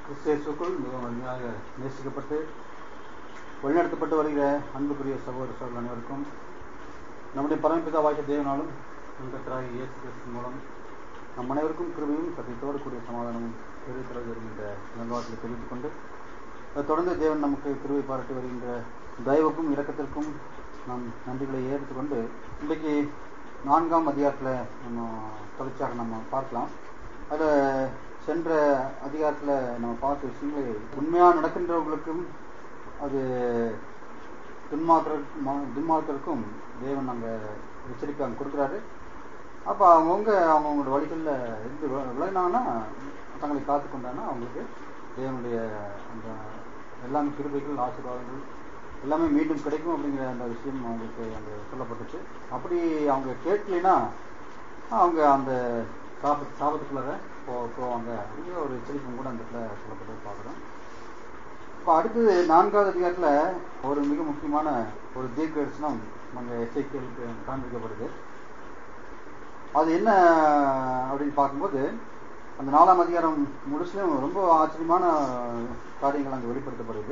கிறிஸ்தேசுக்குள் மிகவும் அருமையாக நேசிக்கப்பட்டு வழிநடத்தப்பட்டு வருகிற அன்புக்குரிய சகோதர சகோதரர் அனைவருக்கும் நம்முடைய பரமபிதாவாகிய தேவனாலும் கத்தராகிய இயேசு கிறிஸ்து மூலம் நம் அனைவருக்கும் கிருபையும் சத்தியத்தோடு கூடிய சமாதானமும் தெரிவித்தளவு வருகின்ற நல்வாழ்த்தில் தெரிவித்துக் கொண்டு அதை தொடர்ந்து தேவன் நமக்கு கிருபை பாராட்டி வருகின்ற தயவுக்கும் இரக்கத்திற்கும் நாம் நன்றிகளை ஏற்றுக்கொண்டு இன்றைக்கு நான்காம் அதிகாரத்தில் நம்ம தொடர்ச்சியாக நம்ம பார்க்கலாம் அதில் சென்ற அதிகாரத்தில் நம்ம பார்த்த விஷயங்களை உண்மையாக நடக்கின்றவர்களுக்கும் அது துன்மார்க்க துன்மார்க்கருக்கும் தேவன் அங்கே எச்சரிக்கை அங்கே கொடுக்குறாரு அப்போ அவங்கவுங்க அவங்கவுங்களோட வழிகளில் இருந்து விலகினாங்கன்னா தங்களை காத்து கொண்டாங்கன்னா அவங்களுக்கு தேவனுடைய அந்த எல்லாமே கிருபைகள் ஆசீர்வாதங்கள் எல்லாமே மீண்டும் கிடைக்கும் அப்படிங்கிற அந்த விஷயம் அவங்களுக்கு அங்கே சொல்லப்பட்டுச்சு அப்படி அவங்க கேட்கலைன்னா அவங்க அந்த சாப சாபத்துக்குள்ளார போ போவாங்க அப்படிங்கிற ஒரு எச்சரிப்பும் கூட அந்த இடத்துல சொல்லப்பட்டது பார்க்குறோம் இப்போ அடுத்தது நான்காவது அதிகாரத்தில் ஒரு மிக முக்கியமான ஒரு தீர்க்க தரிசனம் அங்கே எஸ்ஐக்கியலுக்கு காண்பிக்கப்படுது அது என்ன அப்படின்னு பார்க்கும்போது அந்த நாலாம் அதிகாரம் முழுசுலையும் ரொம்ப ஆச்சரியமான காரியங்கள் அங்கே வெளிப்படுத்தப்படுது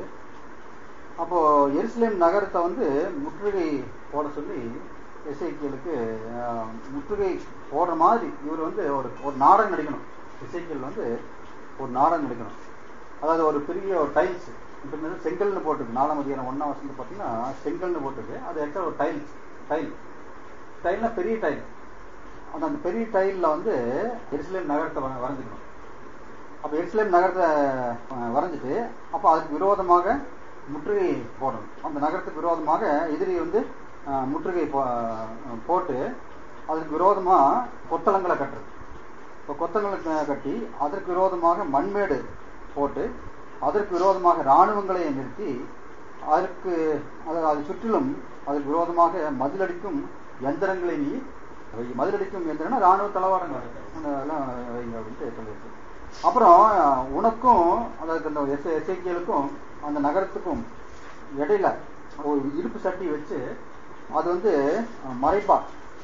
அப்போ எருசலேம் நகரத்தை வந்து முற்றுகை போட சொல்லி இசைக்கியலுக்கு முற்றுகை போடுற மாதிரி இவர் வந்து ஒரு ஒரு நாடகம் நடிக்கணும் இசைக்கியல் வந்து ஒரு நாடகம் நடிக்கணும் அதாவது ஒரு பெரிய ஒரு டைல்ஸ் இப்போ செங்கல்னு போட்டுருக்கு நாலாம் அதிகாரம் ஒன்றாம் வருஷம் பார்த்தீங்கன்னா செங்கல்னு போட்டுருக்கு அது ஆக்சுவலாக ஒரு டைல்ஸ் டைல் டைல்னா பெரிய டைல் அந்த அந்த பெரிய டைலில் வந்து எருசலேம் நகரத்தை வரைஞ்சிக்கணும் அப்போ எருசலேம் நகரத்தை வரைஞ்சிட்டு அப்போ அதுக்கு விரோதமாக முற்றுகை போடணும் அந்த நகரத்துக்கு விரோதமாக எதிரி வந்து முற்றுகை போட்டு அதுக்கு விரோதமாக கொத்தளங்களை கட்டுறது இப்போ கொத்தளங்களை கட்டி அதற்கு விரோதமாக மண்மேடு போட்டு அதற்கு விரோதமாக இராணுவங்களை நிறுத்தி அதற்கு அது சுற்றிலும் அதற்கு விரோதமாக மதிலடிக்கும் எந்திரங்களை நீ மதிலடிக்கும் எந்திரம்னா ராணுவ தளவாடங்கள் எல்லாம் வைங்க அப்படின்ட்டு சொல்லியிருக்கு அப்புறம் உனக்கும் அதாவது அந்த எஸ் எஸ்ஐக்கியலுக்கும் அந்த நகரத்துக்கும் இடையில ஒரு இருப்பு சட்டி வச்சு அது வந்து மறைப்பா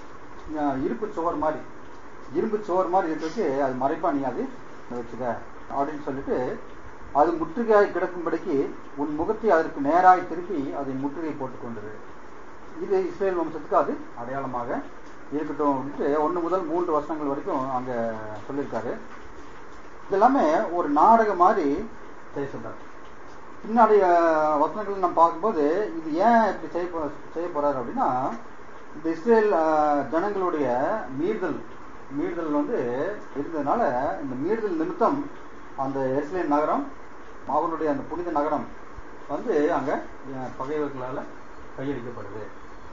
இருப்பு சுவர் மாதிரி இரும்பு சுவர் மாதிரி இருக்கிறதுக்கு அது மறைப்பா நீ அது வச்சுக்க அப்படின்னு சொல்லிட்டு அது முற்றுகையாய் கிடக்கும்படிக்கு உன் முகத்தை அதற்கு நேராய் திருப்பி அதை முற்றுகை போட்டுக் கொண்டது இது இஸ்ரேல் வம்சத்துக்கு அது அடையாளமாக இருக்கட்டும் அப்படின்ட்டு ஒன்று முதல் மூன்று வருஷங்கள் வரைக்கும் அங்கே சொல்லியிருக்காரு இதெல்லாமே ஒரு நாடகம் மாதிரி செய்ய சொல்றாரு பின்னாடி வசனங்கள் நம்ம பார்க்கும்போது இது ஏன் இப்படி செய்ய செய்ய போறாரு அப்படின்னா இந்த இஸ்ரேல் ஜனங்களுடைய மீறுதல் மீறுதல் வந்து இருந்ததுனால இந்த மீறுதல் நிமித்தம் அந்த இஸ்ரேல் நகரம் அவருடைய அந்த புனித நகரம் வந்து அங்க பகைவர்களால கையடிக்கப்படுது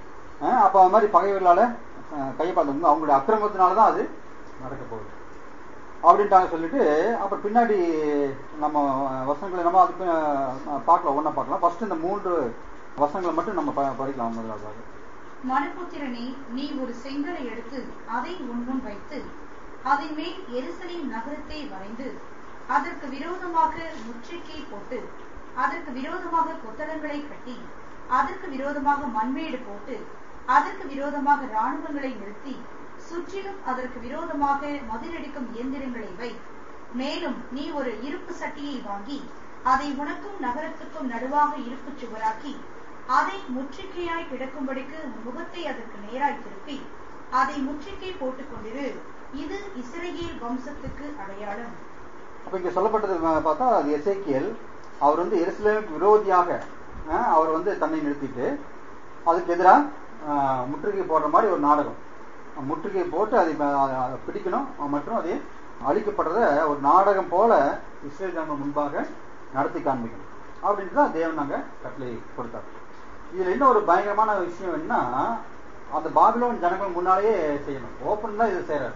அப்ப அது மாதிரி பகைவர்களால கையப்பாடு அவங்களுடைய அக்கிரமத்தினால தான் அது நடக்க போகுது அப்படின்ட்டாங்க சொல்லிட்டு அப்புறம் பின்னாடி நம்ம வசனங்களை நம்ம அதுக்கு பார்க்கலாம் ஒன்றா பார்க்கலாம் ஃபர்ஸ்ட் இந்த மூன்று வசனங்களை மட்டும் நம்ம படிக்கலாம் முதலாவது மனுபுத்திரனே நீ ஒரு செங்கலை எடுத்து அதை உன்முன் வைத்து அதன் மேல் எருசலேம் நகரத்தை வரைந்து அதற்கு விரோதமாக முற்றுகை போட்டு அதற்கு விரோதமாக கொத்தளங்களை கட்டி அதற்கு விரோதமாக மண்மேடு போட்டு அதற்கு விரோதமாக இராணுவங்களை நிறுத்தி சுற்றிலும் அதற்கு விரோதமாக மதிலடிக்கும் இயந்திரங்களை வை மேலும் நீ ஒரு இருப்பு சட்டியை வாங்கி அதை உனக்கும் நகரத்துக்கும் நடுவாக இருப்பு சுவராக்கி அதை முற்றுகையாய் கிடக்கும்படிக்கு முகத்தை அதற்கு நேராய் திருப்பி அதை முற்றுகை போட்டுக் கொண்டிரு இது இஸ்ரேல் வம்சத்துக்கு அடையாளம் அப்ப இங்க சொல்லப்பட்டது பார்த்தா அது எசேக்கியல் அவர் வந்து எருசலேம் விரோதியாக அவர் வந்து தன்னை நிறுத்திட்டு அதுக்கு எதிராக முற்றுகை போடுற மாதிரி ஒரு நாடகம் முற்றுகை போட்டு அதை பிடிக்கணும் மற்றும் அதை அழிக்கப்படுறத ஒரு நாடகம் போல இஸ்ரேல் ஜனங்கள் முன்பாக நடத்தி காண்பிக்கணும் அப்படின்ட்டு தான் தேவன் நாங்கள் கட்டளை கொடுத்தார் இதுல இன்னும் ஒரு பயங்கரமான விஷயம் என்னன்னா அந்த பாபிலோன் ஜனங்கள் முன்னாலேயே செய்யணும் ஓப்பன் தான் இது செய்யறாரு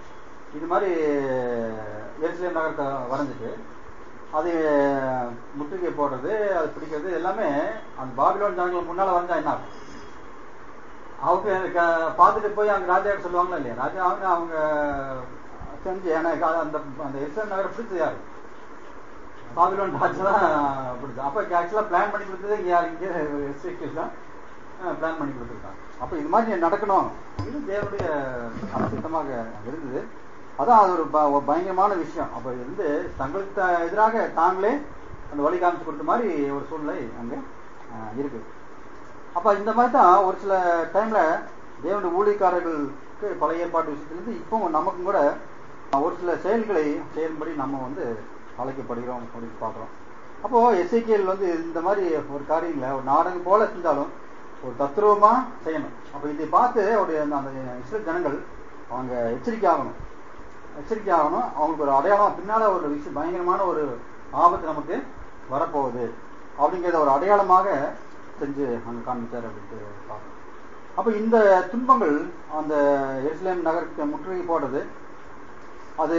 இது மாதிரி எருசலேம் நகரத்தை வரைஞ்சிட்டு அது முற்றுகை போடுறது அது பிடிக்கிறது எல்லாமே அந்த பாபிலோன் ஜனங்கள் முன்னால வரைஞ்சா என்ன ஆகும் அவங்க பார்த்துட்டு போய் அவங்க ராஜா சொல்லுவாங்களா இல்லையா ராஜா அவங்க அவங்க செஞ்சு எனக்கு அந்த அந்த எஸ்என் நகரை பிடிச்சது யாரு பாபிலோன் ராஜா தான் பிடிச்சது அப்ப ஆக்சுவலா பிளான் பண்ணி கொடுத்தது இங்க யாரு இங்க எஸ்டிஸ் தான் பிளான் பண்ணி கொடுத்துருக்காங்க அப்ப இது மாதிரி நடக்கணும் இது தேவனுடைய சித்தமாக இருந்தது அதான் அது ஒரு ப- ஒரு பயங்கரமான விஷயம் அப்ப இது வந்து தங்களுக்கு த- எதிராக தாங்களே அந்த வழி காமிச்சு கொடுத்த மாதிரி ஒரு சூழ்நிலை அங்க ஆஹ், இருக்கு அப்ப இந்த மாதிரி தான் ஒரு சில டைம்ல தேவனுடைய ஊழியக்காரர்களுக்கு பழைய ஏற்பாட்டு விஷயத்திலிருந்து இப்போ நமக்கும் கூட ஒரு சில செயல்களை செயல்படி நம்ம வந்து அழைக்கப்படுகிறோம் அப்படின்னு பார்க்குறோம் அப்போ எஸ்ஐகேல் வந்து இந்த மாதிரி ஒரு காரியங்களை ஒரு நாடகம் போல செஞ்சாலும் ஒரு தத்ரூபமா செய்யணும் அப்ப இதை பார்த்து ஒரு அந்த அந்த இஸ்ரேல் ஜனங்கள் அவங்க எச்சரிக்கை ஆகணும் எச்சரிக்கை ஆகணும் அவங்களுக்கு ஒரு அடையாளம் பின்னால ஒரு விஷயம் பயங்கரமான ஒரு ஆபத்து நமக்கு வரப்போகுது அப்படிங்கிறத ஒரு அடையாளமாக செஞ்சு அங்க காண்பிச்சார் அப்படின்ட்டு பார்க்கணும் அப்ப இந்த துன்பங்கள் அந்த எருசலேம் நகருக்கு முற்றுகை போடுறது அது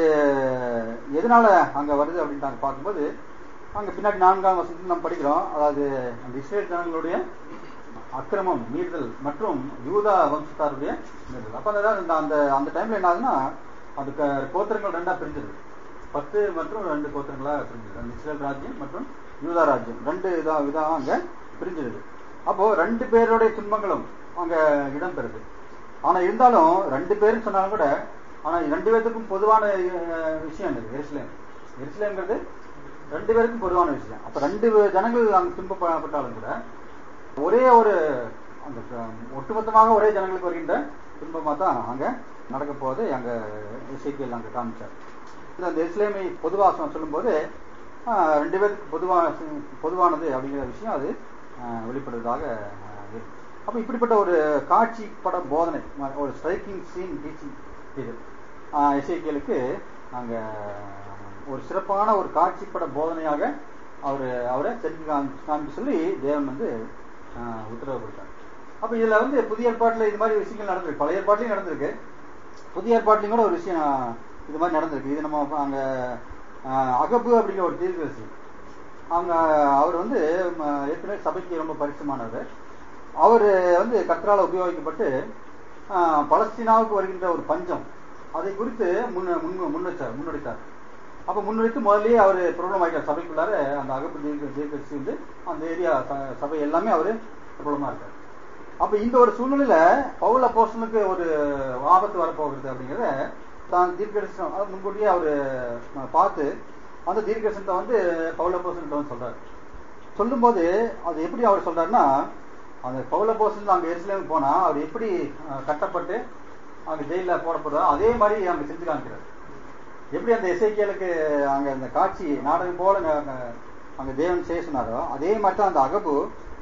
எதனால அங்க வருது அப்படின்னு நாங்க பார்க்கும்போது அங்க பின்னாடி நான்காம் வசனத்தில் நம்ம படிக்கிறோம் அதாவது அந்த இஸ்ரேல் ஜனங்களுடைய அக்கிரமம் மீறுதல் மற்றும் யூதா வம்சத்தாருடைய மீறுதல் அப்ப அந்த அந்த அந்த அந்த டைம்ல என்ன ஆகுதுன்னா அது க- கோத்திரங்கள் ரெண்டா பிரிஞ்சது பத்து மற்றும் ரெண்டு கோத்திரங்களா பிரிஞ்சது அந்த இஸ்ரேல் ராஜ்யம் மற்றும் யூதா ராஜ்யம் ரெண்டு இதா இதா அங்க பிரிஞ்சிருது அப்போ ரெண்டு பேருடைய துன்பங்களும் அங்க இடம்பெறுது ஆனா இருந்தாலும் ரெண்டு பேரும் சொன்னாலும் கூட ஆனா ரெண்டு பேர்த்துக்கும் பொதுவான அஹ், விஷயம் இது எருசலேம் எருசலேம்ங்கிறது ரெண்டு பேருக்கும் பொதுவான விஷயம் அப்ப ரெண்டு ஜனங்கள் அங்க துன்பப்பட்டாலும் கூட ஒரே ஒரு அந்த அஹ், ஒட்டுமொத்தமாக ஒரே ஜனங்களுக்கு வருகின்ற துன்பமா தான் அங்க நடக்க போகுது அங்க இசைக்கியல் அங்க காமிச்சார் இந்த அந்த இஸ்லேமை பொதுவாக சொல்லும்போது ஆஹ், ரெண்டு பேருக்கு பொதுவா பொதுவானது அப்படிங்கிற விஷயம் அது ஆஹ், வெளிப்படுவதாக ஆஹ், இருக்கு அப்ப இப்படிப்பட்ட ஒரு காட்சி பட போதனை ஒரு ஸ்ட்ரைக்கிங் சீன் டீச்சிங் இது இசைக்கியலுக்கு அங்க ஒரு சிறப்பான ஒரு காட்சிப்பட போதனையாக அவரு அவரை செஞ்சு காமி- காமிக்க சொல்லி தேவன் வந்து ஆஹ், உத்தரவு கொடுத்தார் அப்ப இதுல வந்து புதிய ஏற்பாட்டுல இது மாதிரி விஷயங்கள் நடந்திருக்கு பழைய ஏற்பாட்டிலையும் நடந்திருக்கு புதிய ஏற்பாட்டிலையும் கூட ஒரு விஷயம் ஆஹ், இது மாதிரி நடந்திருக்கு இது நம்ம அங்க ஆஹ், அகபு அப்படிங்கிற ஒரு தீர்க்கதரிசி அவங்க அவர் வந்து ம, ஏற்கனவே சபைக்கு ரொம்ப பரிசுமானவர் அவர் வந்து கர்த்தரால உபயோகிக்கப்பட்டு ஆஹ், பலஸ்தீனாவுக்கு வருகின்ற ஒரு பஞ்சம் அதை குறித்து முன் முன் முன்வச்சார் முன்னெடுத்தார் அப்ப முன்வைத்து முதல்லயே அவர் பிரபலம் ஆயிட்டார் சபைக்குள்ளார அந்த அகப்பு தீர்க்க தீர்க்கதரிசி வந்து அந்த ஏரியா ச- சபை எல்லாமே அவரு பிரபலமா இருக்கார் அப்ப இந்த ஒரு சூழ்நிலையில பவுல் அப்போஸ்தலனுக்கு ஒரு ஆபத்து வரப்போகிறது அப்படிங்கிறத தான் தீர்க்கதரிசனம் அது முன்கூட்டியே அவரு அஹ், பார்த்து அந்த தீர்க்கதரிசனத்தை வந்து பவுல் அப்போஸ்தலன்ட்ட வந்து சொல்றாரு சொல்லும்போது அது எப்படி அவர் சொல்றாருன்னா அந்த பவுல போசன் அங்க எருசலேமுக்கு போனா அவர் எப்படி அஹ், கட்டப்பட்டு அங்க ஜெயில போடப்படுறோ அதே மாதிரி அங்க செஞ்சு காமிக்கிறார் எப்படி அந்த இசைக்கியலுக்கு அங்க அந்த காட்சி நாடகம் போல ந- ந- அங்க தேவன் செய்ய சொன்னாரோ அதே மாதிரி தான் அந்த அகபு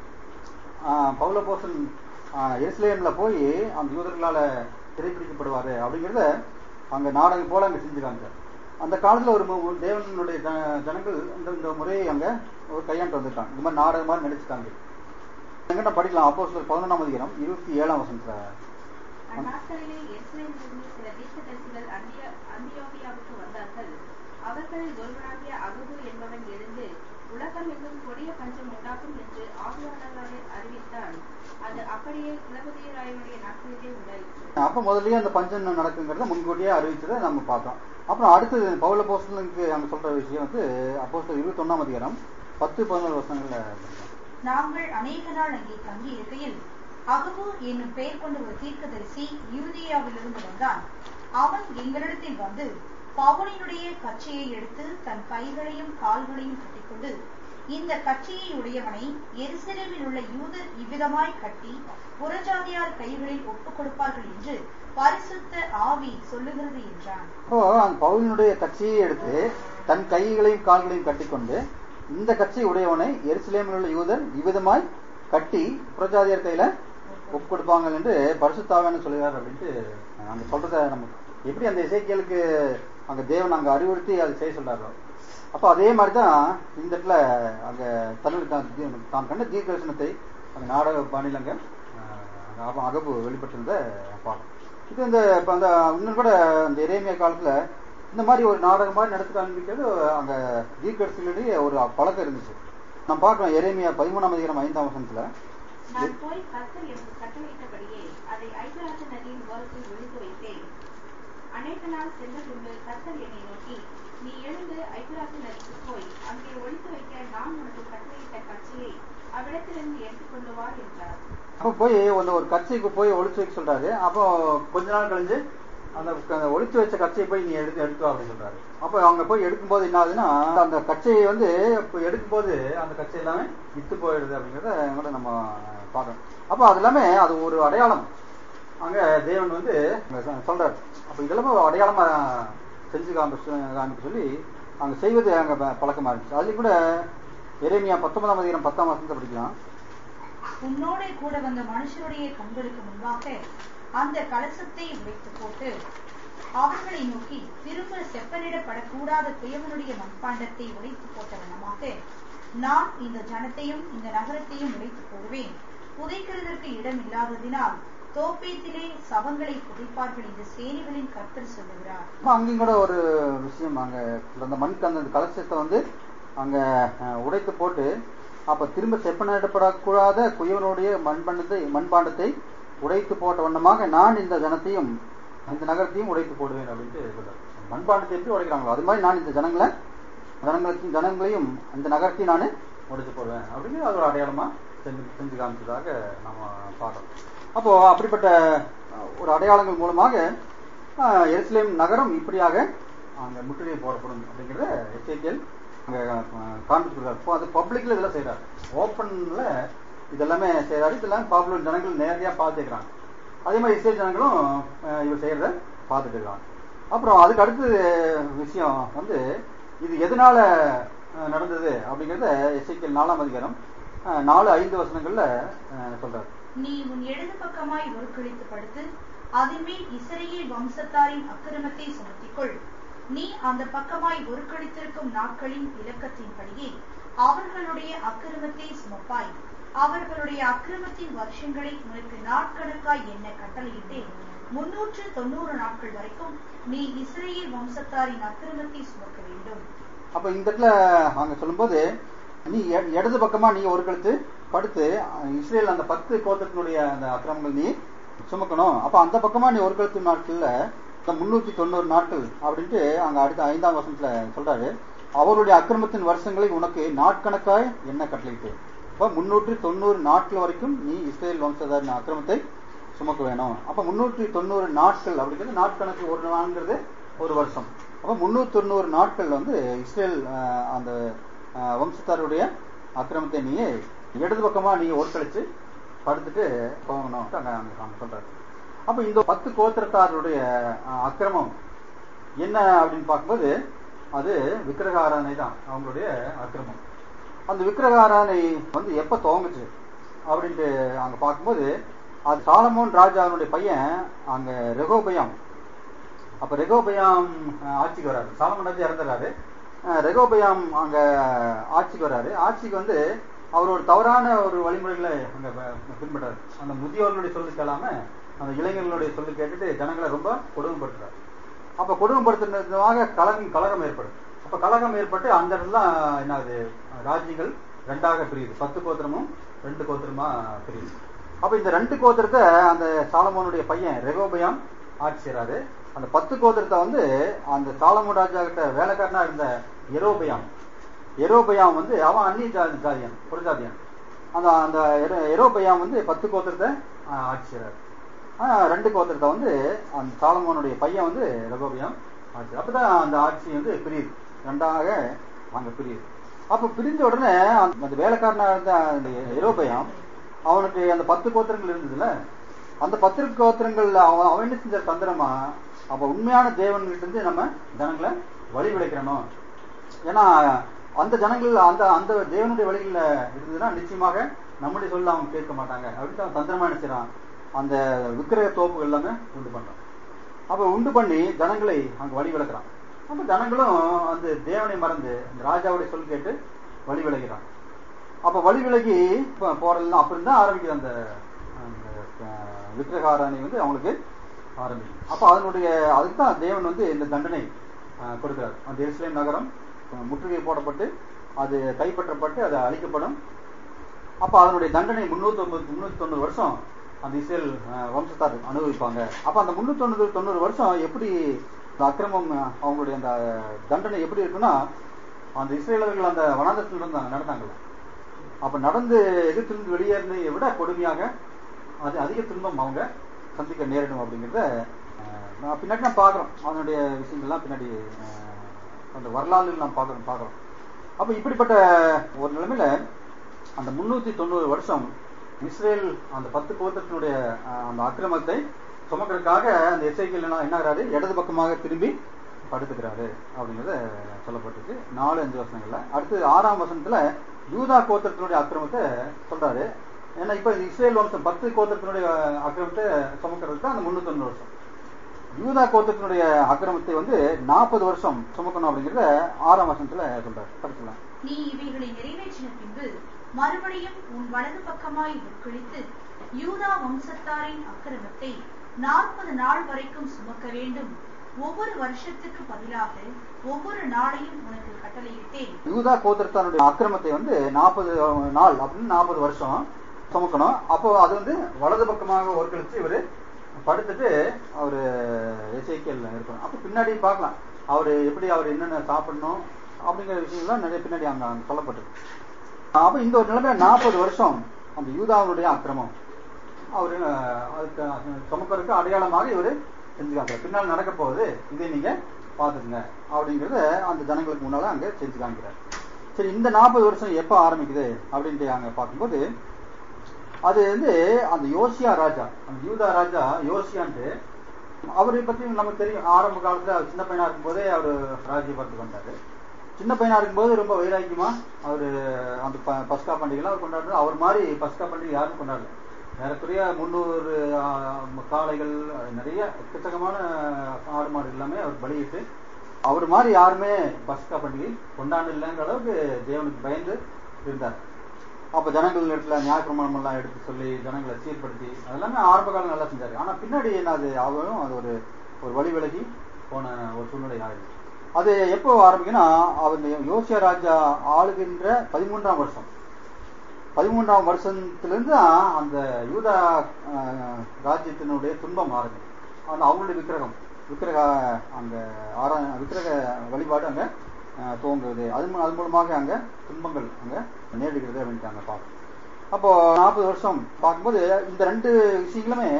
பவுல போசன் எருசலேம்ல போய் அந்த யூதர்களால சிறைப்பிடிக்கப்படுவாரு அப்படிங்கறத அங்க நாடகம் போல அங்க செஞ்சு காமிச்சார் அந்த காலத்துல ஒரு மு- ஒரு தேவனுடைய ஜன- ஜனங்கள் இந்த இந்த முறையை அங்க ஒரு கையாண்டு வந்துட்டாங்க இந்த மாதிரி நாடகம் மாதிரி நடிச்சுட்டாங்க எங்கிட்ட படிக்கலாம் அப்போ சில பதினொன்றாம் அதிகாரம் இருபத்தி ஏழாம் வசனத்துல அந்நாட்களிலே எருசலேமிலிருந்து சில தீர்க்கதரிசிகள் அந்திய- அந்தியோகியாவுக்கு வந்தார்கள் அவர்களில் ஒருவனாகிய அகுபு என்பவன் எழுந்து உலகம் எங்கும் கொடிய பஞ்சம் உண்டாகும் என்று ஆவியாளராலே அறிவித்தான் அது அப்படியே குலபதியராயனுடைய நாட்களிலே உண்டாயிற்று அப்ப முதல்லயே அந்த பஞ்சம் நடக்குங்கிறத முன்கூட்டியே அறிவிச்சதை நம்ம பார்த்தோம் அப்புறம் அடுத்தது பவுல போஸ்டலுக்கு அங்க சொல்ற விஷயம் வந்து அப்போ இருபத்தி ஒன்னாம் அதிகாரம் பத்து பதினோரு வருஷங்கள்ல நாங்கள் அநேக நாள் அங்கே தங்கி இருக்கையில் அகபு என்னும் பெயர் கொண்ட ஒரு தீர்க்கதரிசி யூதேயாவிலிருந்து வந்தான் அவன் எங்களிடத்தில் வந்து பவுனினுடைய கச்சையை எடுத்து தன் கைகளையும் கால்களையும் கட்டிக்கொண்டு இந்த கச்சையை உடையவனை எருசலேமில் உள்ள யூதர் இவ்விதமாய் கட்டி புறஜாதியார் கைகளில் ஒப்புக் கொடுப்பார்கள் என்று பரிசுத்த ஆவி சொல்லுகிறது என்றான் அப்போ அந்த பவுலினுடைய கட்சியை எடுத்து தன் கைகளையும் கால்களையும் கட்டிக்கொண்டு இந்த கட்சி உடையவனை எருசலேமில் உள்ள யூதர் இவ்விதமாய் கட்டி புறஜாதியார் கையில ஒப்பு கொடுப்பாங்க என்று பரிசுத்தாவேன்னு சொல்லுகிறார் அப்படின்ட்டு அங்க சொல்றத நம்ம எப்படி அந்த இசைக்கியலுக்கு அங்க தேவன் அங்க அறிவுறுத்தி அதை செய்ய சொல்றாரோ அப்ப அதே மாதிரிதான் இந்த இடத்துல அங்க தன்னுடைய தான் தீ- தான் கண்ட தீர்க்கதரிசனத்தை அந்த நாடக பாணியில் அங்க ஆஹ், அங்க அக- அகப்பு வெளிப்பட்டிருந்த பார்க்கணும் இது இந்த இப்ப அந்த இன்னும் கூட அந்த இறைமைய காலத்துல இந்த மாதிரி ஒரு நாடகம் மாதிரி நடத்தி காண்பிக்கிறது அங்க தீர்க்கதரிசிகளிடையே ஒரு பழக்கம் இருந்துச்சு நம்ம பார்க்கலாம் எரேமியா பதிமூணாம் அதிகாரம் ஐந்தாம் வசனத்துல நான் போய் கர்த்தர் எனக்கு கட்டளையிட்டபடியே அதை ஐக்கியராஜ நதியின் ஓரத்தில் ஒழித்து வைத்தேன் அநேக நாள் சென்ற பின்பு கர்த்தர் என்னை நோக்கி நீ எழுந்து ஐக்கியராஜ நதிக்கு போய் அங்கே ஒழித்து வைக்க நான் உனக்கு கட்டளையிட்ட கட்சியை அவ்விடத்திலிருந்து எடுத்துக்கொண்டு வா என்றார் அப்போ போய் அந்த ஒரு கட்சிக்கு போய் ஒளிச்சு வைக்க சொல்றாரு அப்போ கொஞ்ச நாள் கழிஞ்சு அந்த க- ஒளிச்சு வச்ச கச்சையை போய் நீ எடுத்து எடுத்து வா அப்படின்னு சொல்றாரு அப்ப அவங்க போய் எடுக்கும்போது என்ன ஆகுதுன்னா அந்த கச்சையை வந்து இப்போ எடுக்கும்போது அந்த கச்சை எல்லாமே வித்து போயிடுது அப்படிங்கிறத கூட நம்ம பார்க்கணும் அப்போ அது எல்லாமே அது ஒரு அடையாளம் அங்க தேவன் வந்து அங்க சொ- சொல்றாரு அப்ப இதெல்லாமே ஒரு அடையாளமா செஞ்சு காமிச்சு காமிக்க சொல்லி அங்க செய்வது அங்க ப- பழக்கமா இருந்துச்சு அதுலயும் கூட எரேமியா பத்தொன்பதாம் அதிகாரம் பத்தாம் மாசத்தை படிக்கலாம் உன்னோட கூட வந்த மனுஷருடைய கண்களுக்கு முன்பாக அந்த கலசத்தை உடைத்து போட்டு அவர்களை நோக்கி திரும்ப செப்பனிடப்படக்கூடாத குயவனுடைய மண்பாண்டத்தை உடைத்து போட்ட வண்ணமாக நான் இந்த ஜனத்தையும் இந்த நகரத்தையும் உடைத்து போடுவேன் புதைக்கிறதற்கு இடம் இல்லாததினால் தோப்பேத்திலே சவங்களை புதைப்பார்கள் என்று சேனைகளின் கர்த்தர் சொல்லுகிறார் அப்ப அங்கேயும் கூட ஒரு விஷயம் அங்க அந்த மண் அந்த கலசத்தை வந்து அங்க அஹ், உடைத்து போட்டு அப்ப திரும்ப செப்பனிடப்படக்கூடாத குயவனுடைய மண்பண்டத்தை மண்பாண்டத்தை உடைத்து போட்ட வண்ணமாக நான் இந்த ஜனத்தையும் இந்த நகரத்தையும் உடைத்து போடுவேன் அப்படின்ட்டு சொல்றாரு மண்பாண்டத்தை எப்படி உடைக்கிறாங்களோ அது மாதிரி நான் இந்த ஜனங்களை ஜனங்களுக்கு ஜனங்களையும் அந்த நகரத்தையும் நான் உடைத்து போடுவேன் அப்படின்னு அது ஒரு அடையாளமா செஞ்சு செஞ்சு காமிச்சதாக நம்ம பார்க்கறோம் அப்போ அப்படிப்பட்ட அஹ், ஒரு அடையாளங்கள் மூலமாக ஆஹ், எருசலேம் நகரம் இப்படியாக அங்க முற்றுகை போடப்படும் அப்படிங்கிறத எச்சரிக்கையில் அங்க காண்பிச்சிருக்காரு இப்போ அது பப்ளிக்ல இதெல்லாம் செய்யறாரு ஓப்பன்ல இதெல்லாமே செய்யறாரு இதெல்லாம் பாப்புலர் ஜனங்கள் நேரடியா பார்த்துக்கிறாங்க அதே மாதிரி இஸ்ரேல் ஜனங்களும் ஆஹ், இவர் செய்யறத பார்த்துட்டு இருக்காங்க அப்புறம் அதுக்கு அடுத்த விஷயம் வந்து இது எதனால ஆஹ், நடந்தது அப்படிங்கறத எஸ்ஐக்கியல் நாலாம் அதிகாரம் ஆஹ், நாலு ஐந்து வசனங்கள்ல ஆஹ், சொல்றாரு நீ உன் இடது பக்கமாய் ஒருக்களித்து படுத்து அதின்மேல் இஸ்ரவேல் வம்சத்தாரின் அக்கிரமத்தை சுமத்திக்கொள் நீ அந்த பக்கமாய் ஒருக்களித்திருக்கும் நாட்களின் இலக்கத்தின்படியே அவர்களுடைய அக்கிரமத்தை சுமப்பாய் அவர்களுடைய அக்கிரமத்தின் வருஷங்களை உனக்கு நாட்கணக்காய் என்ன கட்டளையிட்டேன் முன்னூற்று தொண்ணூறு நாட்கள் வரைக்கும் நீ இஸ்ரவேல் வம்சத்தாரின் அக்கிரமத்தை சுமக்க வேண்டும் அப்ப இந்த இடத்துல அங்க சொல்லும்போது நீ எ- இடது பக்கமா நீ ஒரு கழுத்து படுத்து அஹ், இஸ்ரேல் அந்த பத்து கோத்திரத்தினுடைய அந்த அக்கிரமங்கள் நீ சுமக்கணும் அப்ப அந்த பக்கமா நீ ஒரு கழுத்து நாட்கள்ல இந்த முன்னூத்தி தொண்ணூறு நாட்கள் அப்படின்ட்டு அங்க அடுத்த ஐந்தாம் வருஷத்துல சொல்றாரு அவருடைய அக்கிரமத்தின் வருஷங்களை உனக்கு நாட்கணக்காய் என்ன கட்டளையிட்டு அப்ப முன்னூற்றி தொண்ணூறு நாட்கள் வரைக்கும் நீ இஸ்ரேல் வம்சதாரின் அக்கிரமத்தை சுமக்க வேணும் அப்ப முன்னூற்றி தொண்ணூறு நாட்கள் அப்படிங்கிறது நாட்கணக்கு ஒரு நாள்ங்கிறது ஒரு வருஷம் அப்ப முன்னூத்தி தொண்ணூறு நாட்கள் வந்து இஸ்ரேல் ஆஹ், அந்த ஆஹ், வம்சத்தாருடைய அக்கிரமத்தை நீ இடது பக்கமா நீ ஒருக்கழிச்சு படுத்துட்டு போகணும் அங்க அங்க அங்க சொல்றாரு அப்ப இந்த பத்து கோத்திரத்தாருடைய ஆஹ், அக்கிரமம் என்ன அப்படின்னு பார்க்கும்போது அது விக்கிரக ஆராதனை தான் அவங்களுடைய அக்கிரமம் அந்த விக்கிரக ஆராதனை வந்து எப்ப துவங்குச்சு அப்படின்ட்டு அங்க பார்க்கும்போது அது சாலமோன் ராஜாவினுடைய பையன் அங்க ரெகோபயம் அப்ப ரெகோபயாம் அஹ், ஆட்சிக்கு வராரு சாலமன் ராஜா இறந்துறாரு அஹ், ரெகோபயாம் அங்க ஆட்சிக்கு வராரு ஆட்சிக்கு வந்து அவர் ஒரு தவறான ஒரு வழிமுறைகளை அங்க ப- பின்பற்றாரு அந்த முதியோர்களுடைய சொல்லு கேளாம அந்த இளைஞர்களுடைய சொல்லு கேட்டுட்டு ஜனங்களை ரொம்ப கொடுமைப்படுத்துறாரு அப்ப கொடுமைப்படுத்துனதுனாக கலகம் கலகம் ஏற்படும் அப்ப கலகம் ஏற்பட்டு அந்த இடத்துல என்ன ஆகுது ராஜ்யங்கள் ரெண்டாக பிரியுது பத்து கோத்திரமும் ரெண்டு கோத்திரமா பிரியுது அப்ப இந்த ரெண்டு கோத்திரத்தை அந்த சாலமோனுடைய பையன் ரெகோபயாம் ஆட்சி செய்றாரு அந்த பத்து கோத்திரத்தை வந்து அந்த சாலமோன் ராஜா கிட்ட வேலைக்காரனா இருந்த எரோபயாம் எரோபயாம் வந்து அவன் அந்நிய ஜாதி ஜாதியான் புறஜாதியான் அந்த அந்த எரோ- எரோபயாம் வந்து பத்து கோத்திரத்தை ஆஹ், ஆட்சி செய்றாரு ஆஹ், ரெண்டு கோத்திரத்தை வந்து அந்த சாலமோனுடைய பையன் வந்து ரகோபியாம் ஆட்சி அப்பதான் அந்த ஆட்சி வந்து பிரியுது ரெண்டாக அங்க பிரியுது அப்ப பிரிஞ்ச உடனே அந்த அந்த வேலைக்காரனா இருந்த அந்த எரோபயாம் அவனுக்கு அந்த பத்து கோத்திரங்கள் இருந்ததுல அந்த பத்து கோத்திரங்கள்ல அவன் அவன் என்ன செஞ்ச தந்திரமா அப்ப உண்மையான தேவன்கிட்ட இருந்து நம்ம ஜனங்களை வழி விளைக்கிறணும் ஏன்னா அந்த ஜனங்கள் அந்த அந்த தேவனுடைய வழிகள்ல இருந்ததுன்னா நிச்சயமாக நம்முடைய சொல்ல அவங்க கேட்க மாட்டாங்க அப்படின்னு அவன் தந்திரமா நினைச்சிடான் அந்த விக்கிரக தோப்புகள் எல்லாமே உண்டு பண்றான் அப்ப உண்டு பண்ணி ஜனங்களை அங்க வழி விளக்குறான் அப்ப ஜனங்களும் அந்த தேவனை மறந்து அந்த ராஜாவுடைய சொல் கேட்டு வழி விலகிறான் அப்ப வழி விலகி ப- போறதெல்லாம் அப்படி தான் ஆரம்பிக்குது அந்த அந்த, அஹ், விக்கிரகாராணி வந்து அவங்களுக்கு ஆரம்பிக்கும் அப்ப அதனுடைய அதுக்கு தான் தேவன் வந்து இந்த தண்டனை அஹ், கொடுக்கிறார் அந்த எருசலேம் நகரம் அஹ், முற்றுகை போடப்பட்டு அது கைப்பற்றப்பட்டு அது அழிக்கப்படும் அப்ப அதனுடைய தண்டனை முன்னூத்தி ஒன்பது முன்னூத்தி தொண்ணூறு வருஷம் அந்த இஸ்ரேல் அஹ், வம்சத்தார் அனுபவிப்பாங்க அப்ப அந்த முன்னூத்தி தொண்ணூறு தொண்ணூறு வருஷம் எப்படி இந்த அக்கிரமம் அஹ், அவங்களுடைய அந்த தண்டனை எப்படி இருக்குன்னா அந்த இஸ்ரேலர்கள் அந்த வனாந்தரத்தில் இருந்தாங்க நடந்தாங்கல்ல அப்ப நடந்து எதிர்த்திருந்து வெளியேறினதை விட கொடுமையாக அது அதிக துன்பம் அவங்க சந்திக்க நேரிடும் அப்படிங்கிறத அஹ், நான் பின்னாடி நான் பார்க்குறோம் அதனுடைய விஷயங்கள்லாம் பின்னாடி அஹ், அந்த வரலாறு நாம் பார்க்குறோம் பார்க்குறோம் அப்போ இப்படிப்பட்ட ஒரு நிலைமையில அந்த முன்னூத்தி தொண்ணூறு வருஷம் இஸ்ரேல் அந்த பத்து கோத்திரத்தினுடைய அஹ், அந்த அக்கிரமத்தை சுமக்கிறதுக்காக அந்த எஸ்ஐக்கில் என்ன ஆகிறாரு இடது பக்கமாக திரும்பி படுத்துக்கிறாரு அப்படிங்கறத சொல்லப்பட்டிருக்கு நாலு அஞ்சு வருஷங்கள்ல அடுத்து ஆறாம் வருஷத்துல யூதா கோத்திரத்தினுடைய அக்கிரமத்தை சொல்றாரு ஏன்னா இப்ப இஸ்ரேல் வம்சம் பத்து கோத்திரத்தினுடைய அக்கிரமத்தை சுமக்கிறது தான் அந்த முன்னூத்தி வருஷம் யூதா கோத்திரத்தினுடைய அக்கிரமத்தை வந்து நாற்பது வருஷம் சுமக்கணும் அப்படிங்கறத ஆறாம் வருஷத்துல சொல்றாரு படிக்கலாம் நீ இவைகளை நிறைவேற்றின பின்பு மறுபடியும் உன் வலது பக்கமாய் உட்கிழித்து யூதா வம்சத்தாரின் அக்கிரமத்தை நாற்பது நாள் வரைக்கும் சுமக்க வேண்டும் ஒவ்வொரு வருஷத்துக்கு பதிலாக ஒவ்வொரு நாளையும் உனக்கு கட்டளையிட்டேன் யூதா கோத்திரத்தாருடைய அக்கிரமத்தை வந்து நாற்பது நாள் அப்படின்னு நாற்பது வருஷம் சுமக்கணும் அப்போ அது வந்து வலது பக்கமாக ஒரு கழிச்சு இவரு படுத்துட்டு அவரு எசைக்கியல் இருக்கணும் அப்போ பின்னாடி பார்க்கலாம் அவரு எப்படி அவர் என்னென்ன சாப்பிடணும் அப்படிங்கிற விஷயம்லாம் நிறைய பின்னாடி அங்க அங்க சொல்லப்பட்டிருக்கு அப்ப இந்த ஒரு நிலைமை நாற்பது வருஷம் அந்த யூதாவுடைய அக்கிரமம் அவரு அஹ், அதுக்கு சுமக்கறதுக்கு அடையாளமாக இவரு செஞ்சுக்காங்க பின்னால் நடக்க போகுது இதை நீங்க பாத்துக்கங்க அப்படிங்கறத அந்த ஜனங்களுக்கு முன்னால அங்க செஞ்சு காமிக்கிறார் சரி இந்த நாற்பது வருஷம் எப்ப ஆரம்பிக்குது அப்படின்ட்டு அங்க பார்க்கும்போது அது வந்து அந்த யோசியா ராஜா அந்த யூதா ராஜா யோசியான்ட்டு அவரை பத்தி நமக்கு தெரியும் ஆரம்ப காலத்துல அவர் சின்ன பையனா இருக்கும்போதே அவர் ராஜ்யபுரத்துக்கு வந்தாரு சின்ன பையனா இருக்கும்போது ரொம்ப வைராக்கியமா அவரு அந்த ப- பஸ்கா பண்டிகைலாம் அவர் கொண்டாடுறாரு அவர் மாதிரி பஸ்கா பண்டிகை யாரும் கொண்டாடல ஏறக்குறைய முந்நூறு காளைகள் நிறைய எக்கச்சக்கமான ஆடு மாடு எல்லாமே அவர் பலியிட்டு அவர் மாதிரி யாருமே பஸ்கா பண்டிகை கொண்டாட இல்லைங்கிற அளவுக்கு தேவனுக்கு பயந்து இருந்தார் அப்ப ஜனங்கள் இடத்துல நியாயப்பிரமாணம் எல்லாம் எடுத்து சொல்லி ஜனங்களை சீர்படுத்தி அதெல்லாமே ஆரம்ப காலம் நல்லா செஞ்சாரு ஆனா பின்னாடி என்ன அது அவரும் அது ஒரு ஒரு வழி விலகி போன ஒரு சூழ்நிலை ஆயிடுச்சு அது எப்போ ஆரம்பிக்குன்னா அவர் யோசியா ராஜா ஆளுகின்ற பதிமூன்றாம் வருஷம் பதிமூன்றாம் வருஷத்திலிருந்து தான் அந்த யூதா அஹ், ராஜ்யத்தினுடைய துன்பம் ஆரம்பிக்கும் அந்த அவங்களுடைய விக்கிரகம் விக்கிரக அங்க ஆரா விக்கிரக வழிபாடு அங்க அஹ், துவங்குது அது மூ- அது மூலமாக அங்க துன்பங்கள் அங்க நேரிடுகிறது அப்படின்ட்டு அங்க பார்க்கணும் அப்போ நாற்பது வருஷம் பார்க்கும்போது இந்த ரெண்டு விஷயங்களுமே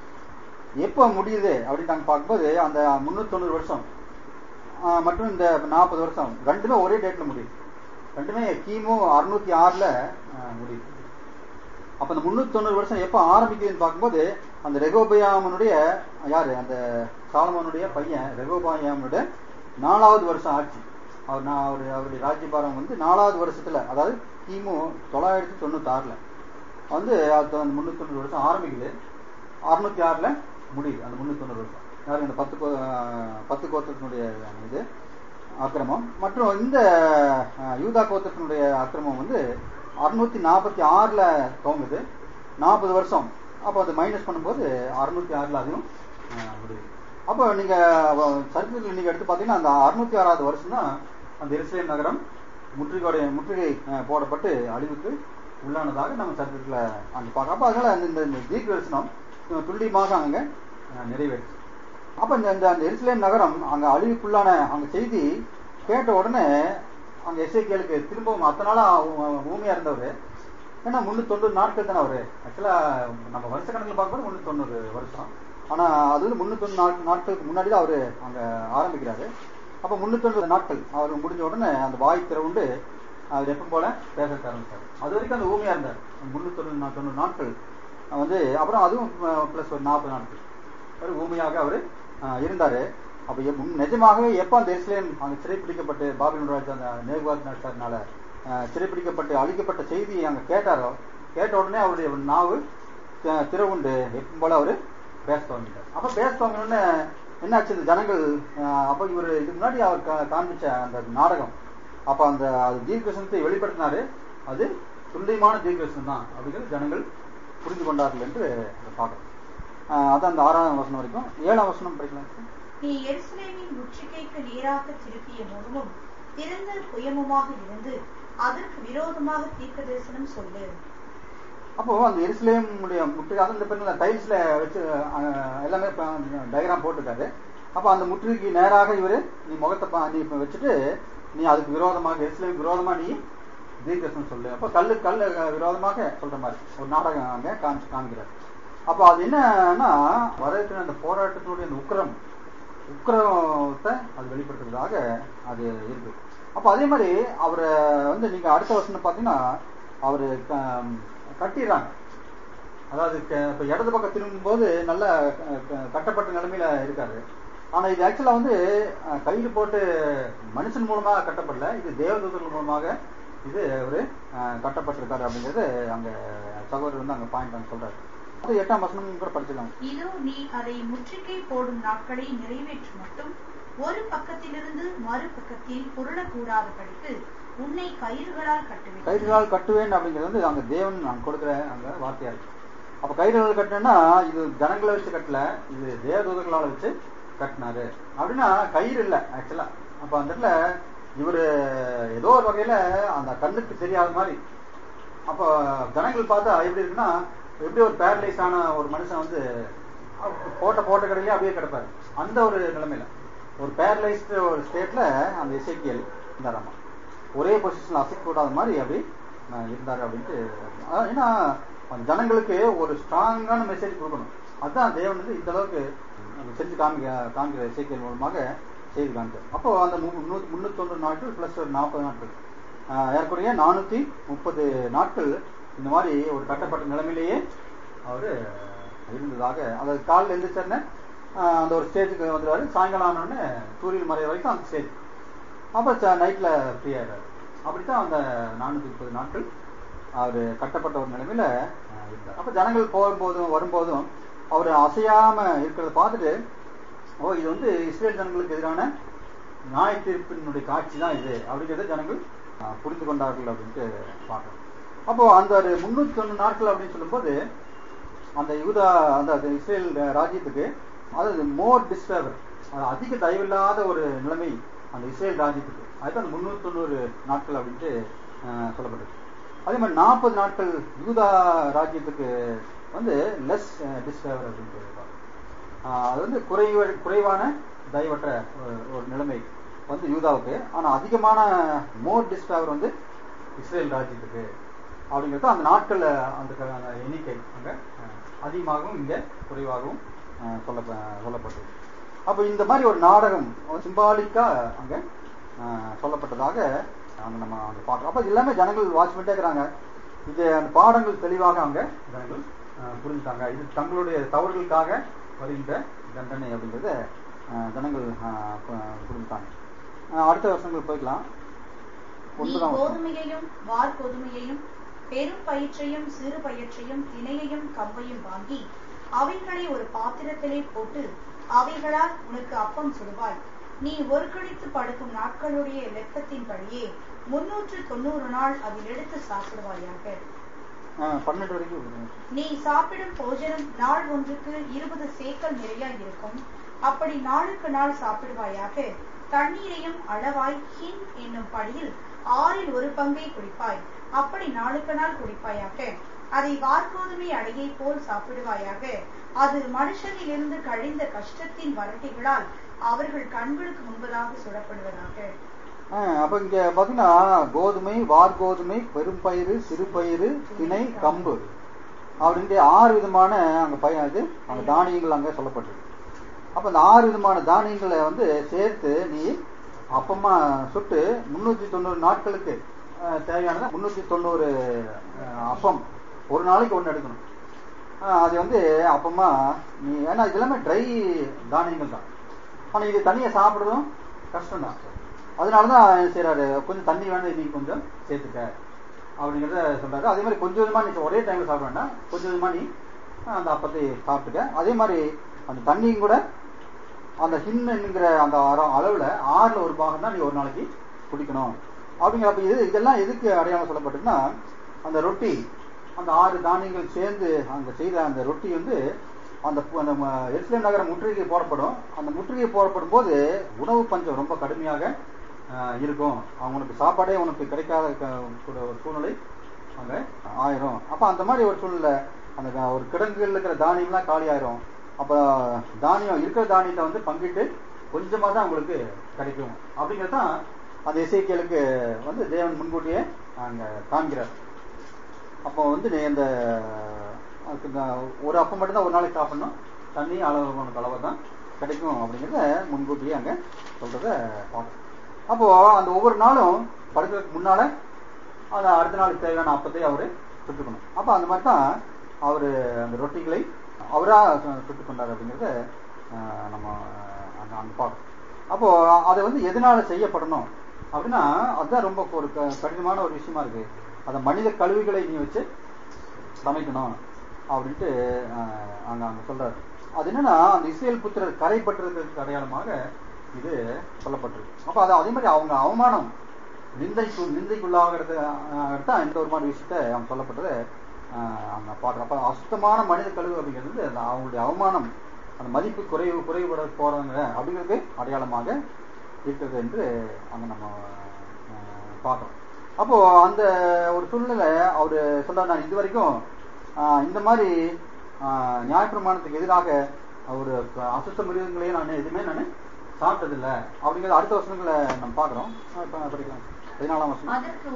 எப்போ முடியுது அப்படின்னு நாங்க பார்க்கும்போது அந்த முன்னூத்தி தொண்ணூறு வருஷம் ஆஹ் மற்றும் இந்த நாற்பது வருஷம் ரெண்டுமே ஒரே டேட்ல முடியுது ரெண்டுமே கிமு அறுநூத்தி ஆறுல ஆஹ் முடியுது அப்ப அந்த முன்னூத்தி தொண்ணூறு வருஷம் எப்ப ஆரம்பிக்குதுன்னு பார்க்கும்போது அந்த ரெகோபயாமனுடைய யாரு அந்த சாலமோனுடைய பையன் ரெகோபயாமனுடைய நாலாவது வருஷம் ஆட்சி அவர் நான் அவர் அவருடைய ராஜ்யபாரம் வந்து நாலாவது வருஷத்துல அதாவது கிமு தொள்ளாயிரத்தி தொண்ணூத்தி ஆறுல வந்து அது அந்த முன்னூத்தி தொண்ணூறு வருஷம் ஆரம்பிக்குது அறுநூத்தி ஆறுல முடியுது அந்த முன்னூத்தி தொண்ணூறு வருஷம் யாரு இந்த பத்து கோ- ஆஹ் பத்து கோத்திரத்தினுடைய இது அக்கிரமம் மற்றும் இந்த ஆஹ், யூதா கோத்திரத்தினுடைய அக்கிரமம் வந்து அறுநூத்தி நாற்பத்தி ஆறுல துவங்குது நாற்பது வருஷம் அப்போ அது மைனஸ் பண்ணும்போது அறுநூத்தி ஆறுல அதுவும் ஆஹ், முடியுது அப்போ நீங்க வ- சரித்திரத்தில் நீங்க எடுத்து பாத்தீங்கன்னா அந்த அறுநூத்தி ஆறாவது வருஷம் தான் அந்த எருசலேம் நகரம் முற்றுகை முற்றுகை ஆஹ், போடப்பட்டு அழிவுக்கு உள்ளானதாக நம்ம சரித்திரத்துல அங்க பார்க்கலாம் அப்ப அதனால அந்த இந்த- இந்த தீர்க்க தரிசனம் அஹ், துல்லியமாக அங்க அஹ், நிறைவேறுச்சு அப்ப இந்த இந்த அந்த எருசலேம் நகரம் அங்க அழிவுக்குள்ளான அங்க செய்தி கேட்ட உடனே அங்க எஸ்ஐகேலுக்கு திரும்பவும் அத்தனை நாளா ஊ- ஊமையா இருந்தவர் ஏன்னா முன்னூத்தி தொண்ணூறு நாட்கள் தானே அவரு ஆக்சுவலா நம்ம வருஷ கணக்கில் பார்க்கும்போது முன்னூத்தி தொண்ணூறு வருஷம் ஆனா அது வந்து முன்னூத்தி தொண்ணூறு நாட்- நாட்களுக்கு முன்னாடி தான் அவரு அங்க ஆரம்பிக்கிறாரு அப்ப முன்னூத்தி தொண்ணூறு நாட்கள் அவர் முடிஞ்ச உடனே அந்த வாய் திறவுண்டு அவர் எப்பவும் போல பேச ஆரம்பிச்சார் அது வரைக்கும் அந்த ஊமையா இருந்தார் முன்னூத்தி தொண்ணூறு தொண்ணூறு நாட்கள் வந்து அப்புறம் அதுவும் பிளஸ் ஒரு நாற்பது நாட்கள் ஒரு ஊமையாக அவர் இருந்தாரு அப்ப எப்~ உம் நிஜமாகவே எப்ப அந்த எருசலேம் அங்க சிறைப்பிடிக்கப்பட்டு பாபிலோன் ராஜா அந்த நேபாத் நாட்டார்னால அஹ், சிறைப்பிடிக்கப்பட்டு அழிக்கப்பட்ட செய்தியை அங்க கேட்டாரோ கேட்ட உடனே அவருடைய நாவு தி- திறவுண்டு எப்பவும் போல அவரு பேச துவங்கிட்டார் அப்ப பேச துவங்கின உடனே என்னாச்சு இந்த ஜனங்கள் அஹ், அப்ப இவர் இதுக்கு முன்னாடி அவர் கா- காண்பிச்ச அந்த நாடகம் அப்ப அந்த அது தீர்க்கசனத்தை வெளிப்படுத்தினாரு அது துல்லியமான தீர்க்கசனம் தான் அப்படிங்கிறது ஜனங்கள் புரிந்து கொண்டார்கள் என்று பார்க்கிறோம் ஆஹ் அதான் அந்த ஆறாம் வசனம் வரைக்கும் ஏழாம் வசனம் படிக்கலாம் நீ எருசலேமின் முற்றுகைக்கு நேராக திருப்பிய முகமும் திறந்த புயமுமாக இருந்து அதற்கு விரோதமாக தீர்க்க தரிசனம் சொல்லு அப்போ அந்த எருசலேமுடைய முற்றுகை அதான் இந்த பெண்ணு டைல்ஸ்ல வச்சு ஆஹ் எல்லாமே டயக்ராம் போட்டிருக்காரு அப்ப அந்த முற்றுகைக்கு நேராக இவரு நீ முகத்தை பா- நீ இப்ப வச்சுட்டு நீ அதுக்கு விரோதமாக எருசலேம் விரோதமா நீ தீர்க்கசனம் சொல்லு அப்ப கல்லு கல்லு விரோதமாக சொல்ற மாதிரி ஒரு நாடகம் அங்க காமிச்சு காமிக்கிறார் அப்போ அது என்னன்னா வர இருக்கிற அந்த போராட்டத்தினுடைய அந்த உக்கிரம் உக்கிரத்தை அது வெளிப்படுத்துறதாக அது இருக்கு அப்ப அதே மாதிரி அவரை வந்து நீங்க அடுத்த வருஷம் பாத்தீங்கன்னா அவரு க- கட்டிடுறாங்க அதாவது க- இப்ப இடது பக்கம் திரும்பும்போது நல்ல க- க- கட்டப்பட்ட நிலைமையில இருக்காரு ஆனா இது ஆக்சுவலா வந்து அஹ், கயிறு போட்டு மனுஷன் மூலமா கட்டப்படல இது தேவதூதர்கள் மூலமாக இது ஒரு அஹ், கட்டப்பட்டிருக்காரு அப்படிங்கிறது அங்க சகோதரர் வந்து அங்க பாயிண்ட் அங்க சொல்றாரு அது எட்டாம் வசனம் கூட படிச்சிடலாம் இதோ நீ அதை முற்றுகை போடும் நாட்களை நிறைவேற்று மட்டும் ஒரு பக்கத்திலிருந்து மறு பக்கத்தில் புரளக்கூடாதபடிக்கு உன்னை கயிறுகளால் கட்டுவேன் கயிறுகளால் கட்டுவேன் அப்படிங்கிறது வந்து அங்க தேவன் அங்க கொடுக்குற அங்க வார்த்தையா இருக்கு அப்ப கயிறுகள் கட்டினா இது ஜனங்களை வச்சு கட்டல இது தேவதூதர்களால வச்சு கட்டினாரு அப்படின்னா கயிறு இல்ல ஆக்சுவலா அப்ப அந்த இடத்துல இவரு ஏதோ ஒரு வகையில அந்த கண்ணுக்கு தெரியாத மாதிரி அப்ப ஜனங்கள் பார்த்தா எப்படி இருக்குன்னா எப்படி ஒரு பேரலைஸ் ஆன ஒரு மனுஷன் வந்து அவ- போட்ட போட்ட கடையிலே அப்படியே கிடப்பாரு அந்த ஒரு நிலைமையில ஒரு பேரலைஸ்டு ஒரு ஸ்டேட்ல அந்த இசைக்கியல் இருந்தாராமா ஒரே பொசிஷன்ல அசைக்க கூடாத மாதிரி அப்படி அஹ், இருந்தாரு அப்படின்ட்டு அஹ், ஏன்னா அந்த ஜனங்களுக்கு ஒரு ஸ்ட்ராங்கான மெசேஜ் கொடுக்கணும் அதுதான் தேவன் வந்து இந்த அளவுக்கு அஹ், செஞ்சு காமிக்க காமிக்கிற இசைக்கியல் மூலமாக செய்து காமிச்சார் அப்போ அந்த முன்னூத்தி தொண்ணூறு நாட்கள் பிளஸ் ஒரு நாற்பது நாட்கள் ஆஹ் ஏறக்குறைய நானூத்தி முப்பது நாட்கள் இந்த மாதிரி ஒரு கட்டப்பட்ட நிலைமையிலேயே அவரு இருந்ததாக அதாவது காலில் எழுந்திரிச்சோடனே அந்த ஒரு ஸ்டேஜுக்கு வந்துருவாரு சாயங்காலம் ஆனோடனே சூரியன் மறைய வரைக்கும் அந்த ஸ்டேஜ் அப்ப நைட்ல ஃப்ரீ ஆயிடுறாரு அப்படித்தான் அந்த நானூத்தி முப்பது நாட்கள் அவர் கட்டப்பட்ட ஒரு நிலைமையில ஆஹ், இருந்தார் அப்ப ஜனங்கள் போகும்போதும் வரும்போதும் அவர் அசையாம இருக்கிறத பார்த்துட்டு ஓ இது வந்து இஸ்ரேல் ஜனங்களுக்கு எதிரான நியாய தீர்ப்பினுடைய காட்சி தான் இது அப்படிங்கிறத ஜனங்கள் ஆஹ், புரிந்து கொண்டார்கள் அப்படின்ட்டு பார்க்கணும் அப்போ அந்த ஒரு முன்னூத்தி தொண்ணூறு நாட்கள் அப்படின்னு சொல்லும்போது அந்த யூதா அந்த அந்த இஸ்ரேல் ராஜ்யத்துக்கு அதாவது மோர் டிஸ்டர்பர் அதிக தயவில்லாத ஒரு நிலைமை அந்த இஸ்ரேல் ராஜ்யத்துக்கு அதுதான் அந்த முன்னூத்தி தொண்ணூறு நாட்கள் அப்படின்ட்டு ஆஹ், சொல்லப்படுது அதே மாதிரி நாற்பது நாட்கள் யூதா ராஜ்யத்துக்கு வந்து லெஸ் டிஸ்டர்பர் அப்படின்ட்டு பார்க்கணும். ஆஹ் அது வந்து குறைவ குறைவான தயவற்ற ஒரு- ஒரு நிலைமை வந்து யூதாவுக்கு ஆனா அதிகமான மோர் டிஸ்டவர் வந்து இஸ்ரேல் ராஜ்யத்துக்கு அப்படிங்கிறது அந்த நாட்கள்ல அந்த க- அந்த எண்ணிக்கை அங்க அஹ், அதிகமாகவும் இங்க குறைவாகவும் அஹ், சொல்ல சொல்லப்பட்டது அப்ப இந்த மாதிரி ஒரு நாடகம் சிம்பாலிக்கா அங்க அஹ், சொல்லப்பட்டதாக அங்க நம்ம அங்க பார்க்கிறோம் அப்ப இது எல்லாமே ஜனங்கள் வாட்ச் பண்ணிட்டே இருக்கிறாங்க இது அந்த பாடங்கள் தெளிவாக அங்க ஜனங்கள் அஹ், புரிஞ்சுட்டாங்க இது தங்களுடைய தவறுகளுக்காக வருகின்ற தண்டனை அப்படிங்கறத அஹ், ஜனங்கள் அஹ், பு- புரிஞ்சுட்டாங்க அஹ், அடுத்த வருஷங்கள் போய்க்கலாம் நீ ஒன்பதாம் வருஷம் கோதுமையையும் வார் கோதுமையையும் பெரும் பயிற்றையும் சிறு பயிற்றையும் தினையையும் கம்பையும் வாங்கி அவைகளை ஒரு பாத்திரத்திலே போட்டு அவைகளால் உனக்கு அப்பம் சுடுவாய் நீ ஒருக்கடித்து படுக்கும் நாட்களுடைய லெக்கத்தின்படியே முன்னூற்று தொண்ணூறு நாள் அதில் எடுத்து சாப்பிடுவாயாக அஹ், பன்னெண்டு வரைக்கும் விடுங்க. நீ சாப்பிடும் போஜனம் நாள் ஒன்றுக்கு இருபது சேக்கல் நிறைய இருக்கும் அப்படி நாளுக்கு நாள் சாப்பிடுவாயாக தண்ணீரையும் அளவாய் ஹின் என்னும் படியில் ஆறில் ஒரு பங்கை குடிப்பாய் அப்படி நாளுக்கு நாள் குடிப்பாயாக அதை வார்கோதுமை அடையை போல் சாப்பிடுவாயாக அது மனுஷனிலிருந்து கழிந்த கஷ்டத்தின் வரட்டிகளால் அவர்கள் கண்களுக்கு முன்பதாக சுடப்படுவதாக அஹ், அப்ப இங்க பாத்தீங்கன்னா கோதுமை வார்கோதுமை பெரும்பயிறு சிறுபயிறு திணை கம்பு அப்படின்ட்டு ஆறு விதமான அங்க பய இது அங்க தானியங்கள் அங்க சொல்லப்பட்டிருக்கு அப்ப இந்த ஆறு விதமான தானியங்களை வந்து சேர்த்து நீ அப்பமா சுட்டு முன்னூத்தி தொண்ணூறு நாட்களுக்கு அஹ், தேவையானது முன்னூத்தி தொண்ணூறு அஹ், அப்பம் ஒரு நாளைக்கு ஒண்ணு எடுக்கணும் அஹ், அது வந்து அப்பமா நீ ஏன்னா இது எல்லாமே ட்ரை தானியங்கள் தான் ஆனா இது தண்ணியை சாப்பிடுறதும் கஷ்டம் தான் அதனாலதான் என்ன செய்யறாரு கொஞ்சம் தண்ணி வேணும் நீ கொஞ்சம் சேர்த்துக்க அப்படிங்கறத சொல்றாரு அதே மாதிரி கொஞ்சம் கொஞ்சமா நீ ஒரே டைம்ல சாப்பிட வேண்டாம் கொஞ்சம் கொஞ்சமா நீ அஹ், அந்த அப்பத்தை சாப்பிட்டுக்க அதே மாதிரி அந்த தண்ணியும் கூட அந்த ஹின்னுங்கிற அந்த அர- அளவுல ஆறுல ஒரு பாகம் தான் நீ ஒரு நாளைக்கு குடிக்கணும் அப்படிங்கிறப்ப இது இதெல்லாம் எதுக்கு அடையாளம் சொல்லப்பட்டிருக்குன்னா அந்த ரொட்டி அந்த ஆறு தானியங்கள் சேர்ந்து அங்க செய்த அந்த ரொட்டி வந்து அந்த பு- அந்த ம- எருசலேம் நகர முற்றுகை போடப்படும் அந்த முற்றுகை போடப்படும் போது உணவு பஞ்சம் ரொம்ப கடுமையாக ஆஹ், இருக்கும் அவங்களுக்கு சாப்பாடே உனக்கு கிடைக்காத க- கூட ஒரு சூழ்நிலை அங்க ஆயிரும் அப்ப அந்த மாதிரி ஒரு சூழ்நிலை அந்த க- ஒரு கிடங்குல இருக்கிற தானியம்லாம் காலி ஆயிரும் அப்ப தானியம் இருக்கிற தானியத்தை வந்து பங்கிட்டு கொஞ்சமா தான் உங்களுக்கு கிடைக்கும் அப்படிங்கிறது தான் அந்த இசைக்கியலுக்கு வந்து தேவன் முன்கூட்டியே அங்க காண்கிறார் அப்போ வந்து நீ அந்த அதுக்கு இந்த ஒரு அப்பம் மட்டும் தான் ஒரு நாளைக்கு சாப்பிடணும் தண்ணி அளவு உனக்கு அளவு தான் கிடைக்கும் அப்படிங்கிறத முன்கூட்டியே அங்க சொல்றத பார்க்கணும் அப்போ அந்த ஒவ்வொரு நாளும் படுக்கிறதுக்கு முன்னால அந்த அடுத்த நாளுக்கு தேவையான அப்பத்தை அவரு சுட்டுக்கணும் அப்ப அந்த மாதிரி தான் அவரு அந்த ரொட்டிகளை அவரா சு- சுட்டுக் கொண்டார் அப்படிங்கறத ஆஹ், நம்ம அங்க அங்க பார்க்கணும் அப்போ அதை வந்து எதனால செய்யப்படணும் அப்படின்னா அதுதான் ரொம்ப ஒரு க- கடினமான ஒரு விஷயமா இருக்கு அந்த மனித கழிவுகளை நீ வச்சு சமைக்கணும் அப்படின்ட்டு ஆஹ், அங்க அங்க சொல்றாரு அது என்னன்னா அந்த இஸ்ரேல் புத்திரர் கரைப்பட்டிருக்கிறதுக்கு அடையாளமாக இது சொல்லப்பட்டிருக்கு அப்ப அது அதே மாதிரி அவங்க அவமானம் நிந்தைக்கு நிந்தைக்குள்ளாகிறது ஆஹ், தான் இந்த ஒரு மாதிரி விஷயத்த அவங்க சொல்லப்பட்டதை ஆஹ், அவங்க பார்க்குறோம் அப்ப அசுத்தமான மனித கழிவு அப்படிங்கிறது வந்து அந்த அவங்களுடைய அவமானம் அந்த மதிப்பு குறைவு குறைவுபட போறாங்க அப்படிங்கிறது அடையாளமாக இருக்கிறது என்று அங்க நம்ம ஆஹ், பார்க்கிறோம் அப்போ அந்த ஒரு சூழ்நிலை அவரு சொல்றாரு நான் இது வரைக்கும் ஆஹ், இந்த மாதிரி ஆஹ், நியாயப்பிரமாணத்துக்கு எதிராக ஒரு அசுத்த மிருகங்களையும் நான் எதுவுமே நான் சாப்பிட்டதில்லை அப்படிங்கிறது அடுத்த வருஷங்களை நம்ம பார்க்குறோம் இப்போ படிக்கலாம் பதினாலாம் வருஷம் அதற்கு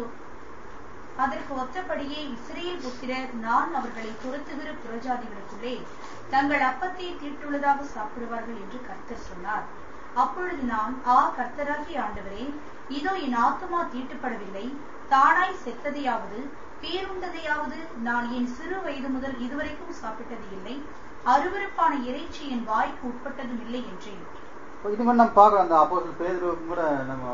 அதற்கு ஒத்தபடியே இஸ்ரேல் புத்திரர் நான் அவர்களை துரத்துகிற புறஜாதிகளுக்குள்ளே தங்கள் அப்பத்தை தீட்டுள்ளதாக சாப்பிடுவார்கள் என்று கர்த்தர் சொன்னார் அப்பொழுது நான் ஆ கர்த்தராகிய ஆண்டவரே இதோ என் ஆத்துமா தீட்டுப்படவில்லை தானாய் செத்ததையாவது பேருண்டதையாவது நான் என் சிறு வயது முதல் இதுவரைக்கும் சாப்பிட்டது இல்லை அருவருப்பான இறைச்சி என் வாய்க்கு உட்பட்டதும் இல்லை என்றேன் இப்போ இது மாதிரி நம்ம பார்க்குறோம் அந்த அப்போ பேதருக்கும் கூட நம்ம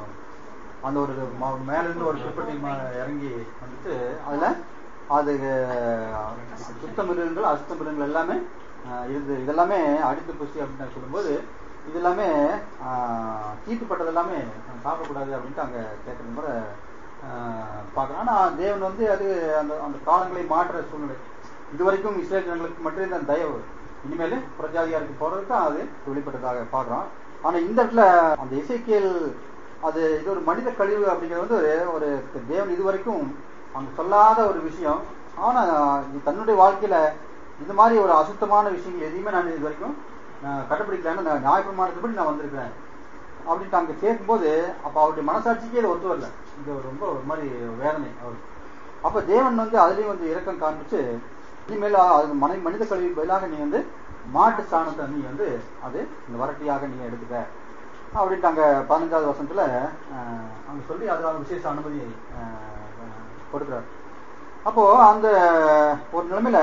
அந்த ஒரு ம- மேல இருந்து ஒரு திருப்பதி ம- இறங்கி வந்துட்டு அதுல அது அஹ், சுத்த மிருகங்கள் அசுத்த மிருகங்கள் எல்லாமே அஹ், இருந்து இதெல்லாமே அடித்து புசி அப்படின்னு சொல்லும்போது இது எல்லாமே ஆஹ், தீட்டுப்பட்டது எல்லாமே நம்ம சாப்பிடக்கூடாது அப்படின்ட்டு அங்க கேட்கறது முறை பார்க்கலாம் ஆனா தேவன் வந்து அது அந்த அந்த காலங்களை மாற்ற சூழ்நிலை இதுவரைக்கும் இஸ்ரேல் ஜனங்களுக்கு மட்டும் இந்த தயவு இனிமேல் புரஜாதிகாருக்கு போறதுக்கு தான் அது வெளிப்பட்டதாக பார்க்கிறோம் ஆனா இந்த இடத்துல அந்த இசைக்கியல் அது இது ஒரு மனித கழிவு அப்படிங்கிறது வந்து ஒரு ஒரு தேவன் இதுவரைக்கும் அங்க சொல்லாத ஒரு விஷயம் ஆனா இது தன்னுடைய வாழ்க்கையில இந்த மாதிரி ஒரு அசுத்தமான விஷயங்கள் எதையுமே நான் இது வரைக்கும் ஆஹ், கடைப்பிடிக்கலன்னு நான் நியாயப்பிரமாணத்துப்படி நான் வந்திருக்கிறேன் அப்படின்ட்டு அங்க கேட்கும்போது அப்ப அவருடைய மனசாட்சிக்கே இது ஒத்து வரல இது ஒரு ரொம்ப ஒரு மாதிரி வேதனை அவருக்கு அப்ப தேவன் வந்து அதுலயும் வந்து இரக்கம் காண்பிச்சு இனிமேல் அது மனை மனித கல்விக்கு பதிலாக நீ வந்து மாட்டு சாணத்தை நீ வந்து அது இந்த வரட்டியாக நீ எடுத்துக்க அப்படின்ட்டு அங்க பதினஞ்சாவது வருஷத்துல ஆஹ், அங்க சொல்லி அது அவங்க விசேஷ அனுமதி ஆஹ், கொடுக்குறாரு அப்போ அந்த ஒரு நிலைமையில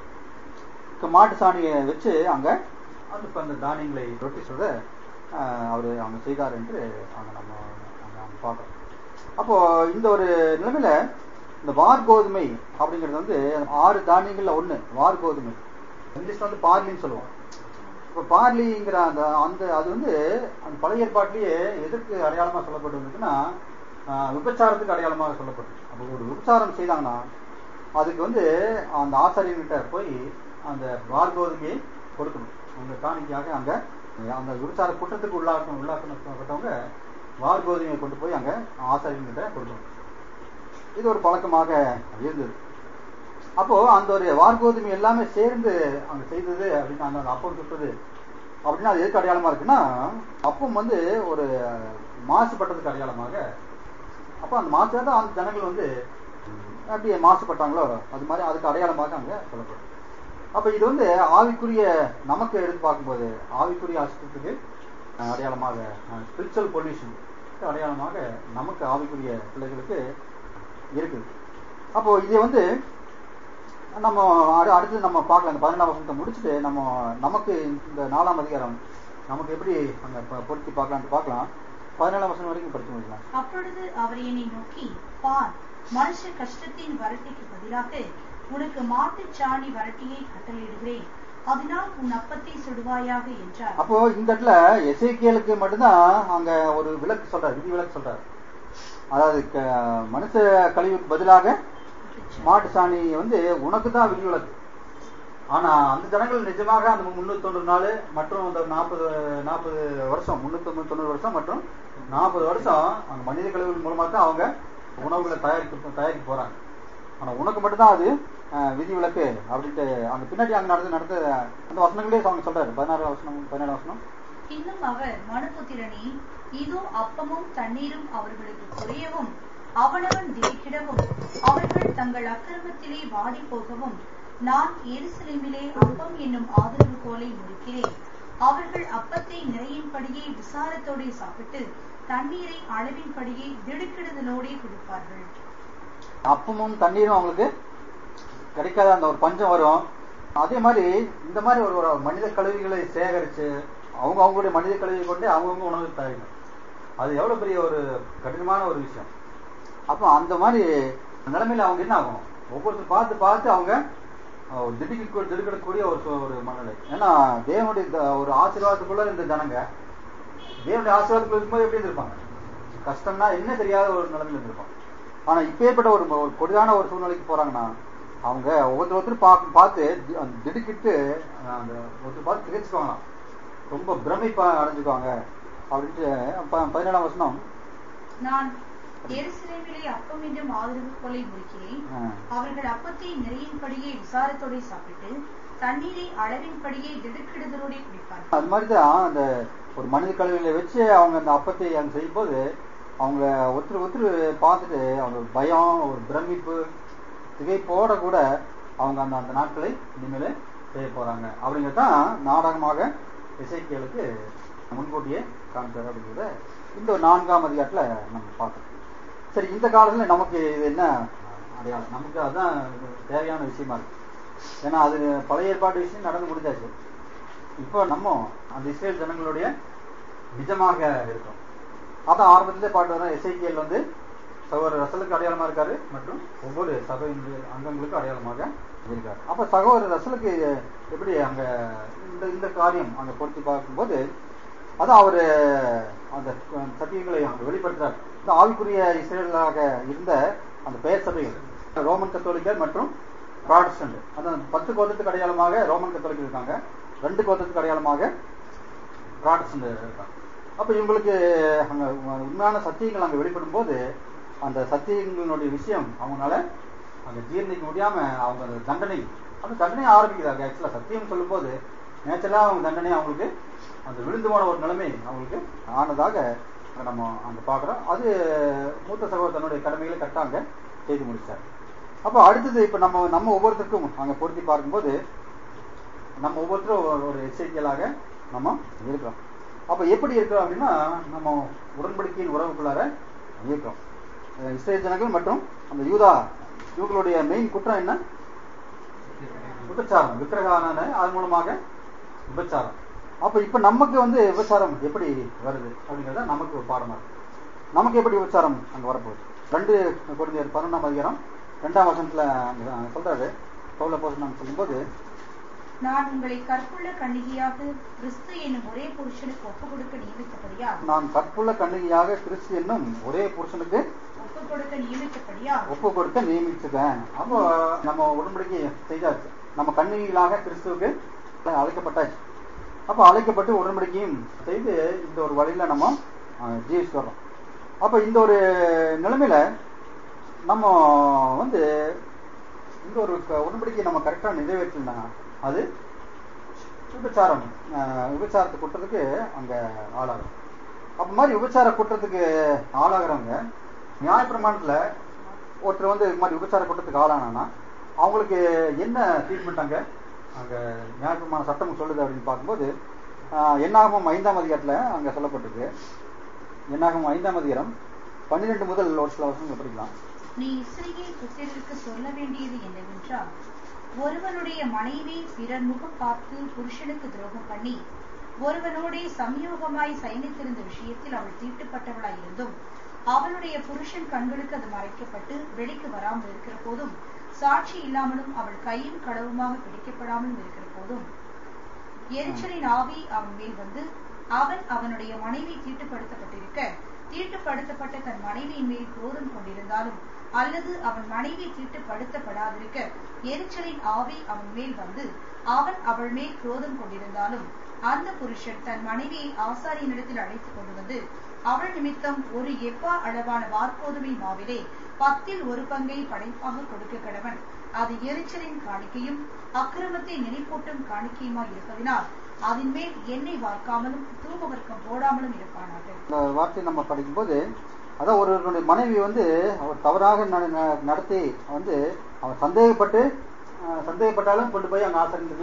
இப்ப மாட்டு சாணியை வச்சு அங்க அது இப்ப அந்த தானியங்களை ரொட்டி சொல்ற அவரு அவங்க செய்தார் என்று அங்க நம்ம அங்க நம்ம பார்க்கிறோம் அப்போ இந்த ஒரு நிலைமையில இந்த வார் கோதுமை அப்படிங்கிறது வந்து ஆறு தானியங்கள்ல ஒண்ணு வார் கோதுமை இங்கிலீஷ்ல வந்து பார்லின்னு சொல்லுவோம் இப்ப பார்லிங்கிற அந்த அந்த அது வந்து அந்த பழைய ஏற்பாட்டிலேயே எதற்கு அடையாளமா சொல்லப்பட்டு இருந்துச்சுன்னா ஆஹ், விபச்சாரத்துக்கு அடையாளமாக சொல்லப்பட்டு அப்போ ஒரு விபச்சாரம் செய்தாங்கன்னா அதுக்கு வந்து அந்த ஆசாரியர்கிட்ட போய் அந்த வார் கோதுமையை கொடுக்கணும் அந்த காணிக்கையாக அங்க அந்த விபச்சார குற்றத்துக்கு உள்ளாக்க உள்ளாக்கப்பட்டவங்க வார் கோதுமையை கொண்டு போய் அங்க ஆசாரியர்கிட்ட கொடுக்கணும் இது ஒரு பழக்கமாக இருந்தது அப்போ அந்த ஒரு வார்கோதுமை எல்லாமே சேர்ந்து அங்க செய்தது அப்படின்னு அந்த அப்பம் சுட்டது அப்படின்னா அது எதுக்கு அடையாளமா இருக்குன்னா அப்பம் வந்து ஒரு மாசுபட்டதுக்கு அடையாளமாக அப்போ அந்த மாசு தான் அந்த ஜனங்கள் வந்து அப்படியே மாசுபட்டாங்களோ அது மாதிரி அதுக்கு அடையாளமாக அங்க சொல்லப்படும் அப்ப இது வந்து ஆவிக்குரிய நமக்கு எடுத்து பார்க்கும்போது ஆவிக்குரிய அசுத்தத்துக்கு அஹ், அடையாளமாக ஸ்பிரிச்சுவல் பொல்யூஷன் அடையாளமாக நமக்கு ஆவிக்குரிய பிள்ளைகளுக்கு இருக்குது அப்போ இது வந்து நம்ம அடு- அடுத்து நம்ம பார்க்கலாம் இந்த பதினெண்டாம் வருஷத்தை முடிச்சுட்டு நம்ம நமக்கு இந்த நாலாம் அதிகாரம் நமக்கு எப்படி அங்க ப- பொருத்தி பார்க்கலாம்னு பார்க்கலாம் பதினேழாம் வருஷம் வரைக்கும் படிச்சு முடிக்கலாம் அப்பொழுது அவர் என்னை நோக்கி பார் மனுஷ கஷ்டத்தின் வரட்டிக்கு பதிலாக உனக்கு மாட்டுச் சாணி வரட்டியை கட்டளையிடுகிறேன் அதனால் உன் அப்பத்தை சுடுவாயாக என்றார் அப்போ இந்த இடத்துல எசேக்கியலுக்கு மட்டும்தான் அங்க ஒரு விளக்கு சொல்றாரு விதி விளக்கு சொல்றாரு அதாவது க- மனுஷ கழிவுக்கு பதிலாக மாட்டு சாணி வந்து உனக்கு தான் விதி விளக்கு ஆனா அந்த ஜனங்கள் நிஜமாக அந்த முன்னூத்தி தொண்ணூறு நாள் மற்றும் அந்த நாற்பது நாற்பது வருஷம் முன்னூத்தி தொண்ணூறு வருஷம் மற்றும் நாற்பது வருஷம் அந்த மனித கழிவுகள் மூலமா தான் அவங்க உணவுகளை தயாரிக்க தயாரிக்க போறாங்க ஆனா உனக்கு மட்டும்தான் அது அஹ், விதி விலக்கு அப்படின்ட்டு அங்க பின்னாடி அங்க நடந்து நடந்த அந்த வசனங்களே அவங்க சொல்றாரு பதினாறு வசனம் பதினேழு வசனம் இன்னும் அவர் மனுபுத்திரனே இதோ அப்பமும் தண்ணீரும் அவர்களுக்கு குறையவும் அவனவன் திடுக்கிடவும் அவர்கள் தங்கள் அக்கிரமத்திலே வாடி போகவும் நான் எருசலேமிலே அப்பம் என்னும் ஆதரவு கோலை முறிக்கிறேன் அவர்கள் அப்பத்தை நிறையின்படியே விசாரத்தோடே சாப்பிட்டு தண்ணீரை அளவின்படியே திடுக்கிடுதலோடே குடிப்பார்கள் அப்பமும் தண்ணீரும் அவங்களுக்கு கிடைக்காத அந்த ஒரு பஞ்சம் வரும் அதே மாதிரி இந்த மாதிரி ஒரு ஒரு மனித கழிவுகளை சேகரிச்சு அவங்க அவங்களுடைய மனித கழிவை கொண்டு அவங்கவுங்க உணவு தயாரிக்கணும் அது எவ்வளவு பெரிய ஒரு கடினமான ஒரு விஷயம் அப்போ அந்த மாதிரி நிலைமையில அவங்க என்ன ஆகும் ஒவ்வொருத்தர் பார்த்து பார்த்து அவங்க அஹ், திடுக்கி திடுக்கிடக்கூடிய ஒரு சூ- ஒரு மனநிலை ஏன்னா தேவனுடைய இந்த ஒரு ஆசீர்வாதத்துக்குள்ள இந்த ஜனங்க தேவனுடைய ஆசீர்வாதத்துக்குள்ள இருக்கும்போது எப்படி இருந்திருப்பாங்க கஷ்டம்னா என்ன தெரியாத ஒரு நிலைமையில இருந்திருப்பாங்க ஆனா இப்பேற்பட்ட ஒரு ஒரு கொடிதான ஒரு சூழ்நிலைக்கு போறாங்கன்னா அவங்க ஒவ்வொருத்தர் ஒருத்தர் பார்க்க பார்த்து தி- அந்த திடுக்கிட்டு அஹ், அந்த ஒருத்தர் பார்த்து திகச்சுக்குவாங்களாம் ரொம்ப பிரமிப்பா அடைஞ்சுக்குவாங்க அப்படின்ட்டு ப- பதினேழாம் வசனம் நான் எருசலேமிலே அப்பம் என்னும் ஆதரவு கொலை முடிக்கிறேன் அஹ், அவர்கள் அப்பத்தை நிறையின்படியே விசாரத்தோடே சாப்பிட்டு தண்ணீரை அளவின்படியே திடுக்கிடுதலோடே குடிப்பார்கள் அது மாதிரி தான் அந்த ஒரு மனித கழிவுகளை வச்சு அவங்க அந்த அப்பத்தை அங்க செய்யும்போது அவங்க ஒருத்தர் ஒருத்தர் பார்த்துட்டு அவங்க ஒரு பயம் ஒரு பிரமிப்பு திகைப்போட கூட அவங்க அந்த அந்த நாட்களை இனிமேல் செய்ய போறாங்க அப்படிங்கிறது தான் நாடகமாக இசைக்கியலுக்கு முன்கூட்டியே காமிச்சார் அப்படிங்கிறத இந்த ஒரு நான்காம் அதிகாரத்துல நம்ம பார்க்கணும் சரி இந்த காலத்துல நமக்கு இது என்ன அடையாளம் நமக்கு அதுதான் தேவையான விஷயமா இருக்கு ஏன்னா அது பழைய ஏற்பாட்டு விஷயம் நடந்து முடிஞ்சாச்சு இப்போ நம்ம அந்த இஸ்ரேல் ஜனங்களுடைய நிஜமாக இருக்கோம் அதான் ஆரம்பத்திலே பாட்டு வரோம் எஸ்ஐகேல் வந்து சகோதரர் ரசலுக்கு அடையாளமா இருக்காரு மற்றும் ஒவ்வொரு சபை அங்கங்களுக்கும் அடையாளமாக இருக்காரு அப்ப சகோதரர் ரசலுக்கு எப்படி அங்க இந்த இந்த காரியம் அங்க பொருத்தி பார்க்கும்போது அதான் அவரு அந்த சத்தியங்களை அங்க வெளிப்படுத்துறாரு இந்த ஆவிக்குரிய இஸ்ரேலாக இருந்த அந்த பெயர் சபைகள் ரோமன் கத்தோலிக்கர் மற்றும் ப்ராடஸ்டன்ட் அதான் பத்து கோத்தத்துக்கு அடையாளமாக ரோமன் கத்தோலிக்கர் இருக்காங்க ரெண்டு கோத்தத்துக்கு அடையாளமாக ப்ராடஸ்டன்ட் இருக்காங்க அப்ப இவங்களுக்கு அங்க உண்மையான சத்தியங்கள் அங்க வெளிப்படும் போது அந்த சத்தியங்களுடைய விஷயம் அவங்களால அங்க ஜீர்ணிக்க முடியாம அவங்க அந்த தண்டனை அந்த தண்டனை ஆரம்பிக்கிறாங்க ஆக்சுவலா சத்தியம் சொல்லும் போது நேச்சுரலா அவங்க தண்டனை அவங்களுக்கு அந்த விழுந்து போன ஒரு நிலைமை அவங்களுக்கு ஆனதாக நம்ம அங்க பாக்குறோம் அது மூத்த சகோதரர் தன்னுடைய கடமைகளை கரெக்டாக செய்து முடிச்சார் அப்ப அடுத்தது இப்ப நம்ம நம்ம ஒவ்வொருத்தருக்கும் அங்க பொருத்தி பார்க்கும்போது நம்ம ஒவ்வொருத்தரும் ஒரு- ஒரு எச்சரிக்கையாக நம்ம இருக்கிறோம் அப்ப எப்படி இருக்கிறோம் அப்படின்னா நம்ம உடன்படிக்கையின் உறவுக்குள்ளார இருக்கிறோம் அஹ் இஸ்ரேல் ஜனங்கள் மற்றும் அந்த யூதா இவங்களுடைய மெயின் குற்றம் என்ன விபச்சாரம் விக்கிரகான அது மூலமாக விபச்சாரம் அப்ப இப்ப நமக்கு வந்து விபச்சாரம் எப்படி வருது அப்படிங்கறத நமக்கு ஒரு பாடமா இருக்கு நமக்கு எப்படி விபச்சாரம் அங்க வரப்போகுது ரெண்டு குழந்தையர் பன்னெண்டாம் அதிகாரம் ரெண்டாம் வசனத்துல அங்க சொல்றாரு பவுல போசன் சொல்லும்போது நான் உங்களை கற்புள்ள கன்னிகையாக கிறிஸ்து என்னும் ஒரே புருஷனுக்கு ஒப்பு கொடுக்க நியமித்தபடியால் நான் கற்புள்ள கண்ணிகையாக கிறிஸ்து என்னும் ஒரே புருஷனுக்கு ஒப்பு கொடுக்க நியமித்தபடியால் ஒப்பு கொடுக்க நியமிச்சுட்டேன் அப்போ நம்ம உடன்படிக்கை செய்தாச்சு நம்ம கண்ணிகளாக கிறிஸ்துவுக்கு அழைக்கப்பட்டாச்சு அப்ப அழைக்கப்பட்டு உடன்படிக்கையும் செய்து இந்த ஒரு வழியில நம்ம அஹ், ஜீவிச்சு வர்றோம் அப்ப இந்த ஒரு நிலைமையில நம்ம வந்து இந்த ஒரு க- உடன்படிக்கையை நம்ம கரெக்டா நிறைவேற்றலனா அது விபச்சாரம் அஹ், விபச்சாரத்தை குற்றத்துக்கு அங்க ஆளாகும் அப்ப மாதிரி விபச்சார குற்றத்துக்கு ஆளாகிறவங்க நியாயப்பிரமாணத்துல ஒருத்தர் வந்து இது மாதிரி விபச்சார குற்றத்துக்கு ஆளானா அவங்களுக்கு என்ன ட்ரீட்மெண்ட் அங்க அங்க நியாயப்பிரமாண சட்டம் சொல்லுது அப்படின்னு பார்க்கும்போது ஆஹ், என்னாகும் ஐந்தாம் அதிகாரத்துல அங்க சொல்லப்பட்டிருக்கு என்னாகும் ஐந்தாம் அதிகாரம் பன்னிரெண்டு முதல் ஒரு சில வருஷங்கள் படிக்கலாம் நீ இஸ்ரேல் புத்திரருக்கு சொல்ல வேண்டியது என்னவென்றால் ஒருவனுடைய மனைவி பிறர் முகம் பார்த்து புருஷனுக்கு துரோகம் பண்ணி ஒருவனோடே சம்யோகமாய் சயனித்திருந்த விஷயத்தில் அவள் தீட்டுப்பட்டவளாய் இருந்தும் அவளுடைய புருஷன் கண்களுக்கு அது மறைக்கப்பட்டு வெளிக்கு வராமல் இருக்கிற போதும் சாட்சி இல்லாமலும் அவள் கையும் களவுமாக பிடிக்கப்படாமலும் இருக்கிற போதும் எரிச்சலின் ஆவி அவன் மேல் வந்து அவன் அவனுடைய மனைவி தீட்டுப்படுத்தப்பட்டிருக்க தீட்டுப்படுத்தப்பட்ட தன் மனைவியின் மேல் குரோதம் கொண்டிருந்தாலும் அல்லது அவன் மனைவி தீட்டுப்படுத்தப்படாதிருக்க எரிச்சலின் ஆவி அவன் மேல் வந்து அவன் அவள் மேல் குரோதம் கொண்டிருந்தாலும் அந்த புருஷன் தன் மனைவியை ஆசாரியனிடத்தில் அழைத்துக் கொண்டு வந்து அவள் நிமித்தம் ஒரு எப்பா அளவான வார்கோதுமை மாவிலே பத்தில் ஒரு பங்கை படைப்பாக கொடுக்க கடவன் அது எரிச்சலின் காணிக்கையும் அக்கிரமத்தை நினைப்பூட்டும் காணிக்கையுமாய் இருப்பதினால் அதன் மேல் எண்ணெய் வார்க்காமலும் தூபவர்க்கம் போடாமலும் இருப்பானாக இந்த வார்த்தையை நம்ம படிக்கும்போது அதான் ஒருவருடைய மனைவி வந்து அவர் தவறாக நட- ந- நடத்தி வந்து அவன் சந்தேகப்பட்டு அஹ், சந்தேகப்பட்டாலும் கொண்டு போய் அங்க ஆசிரியத்துல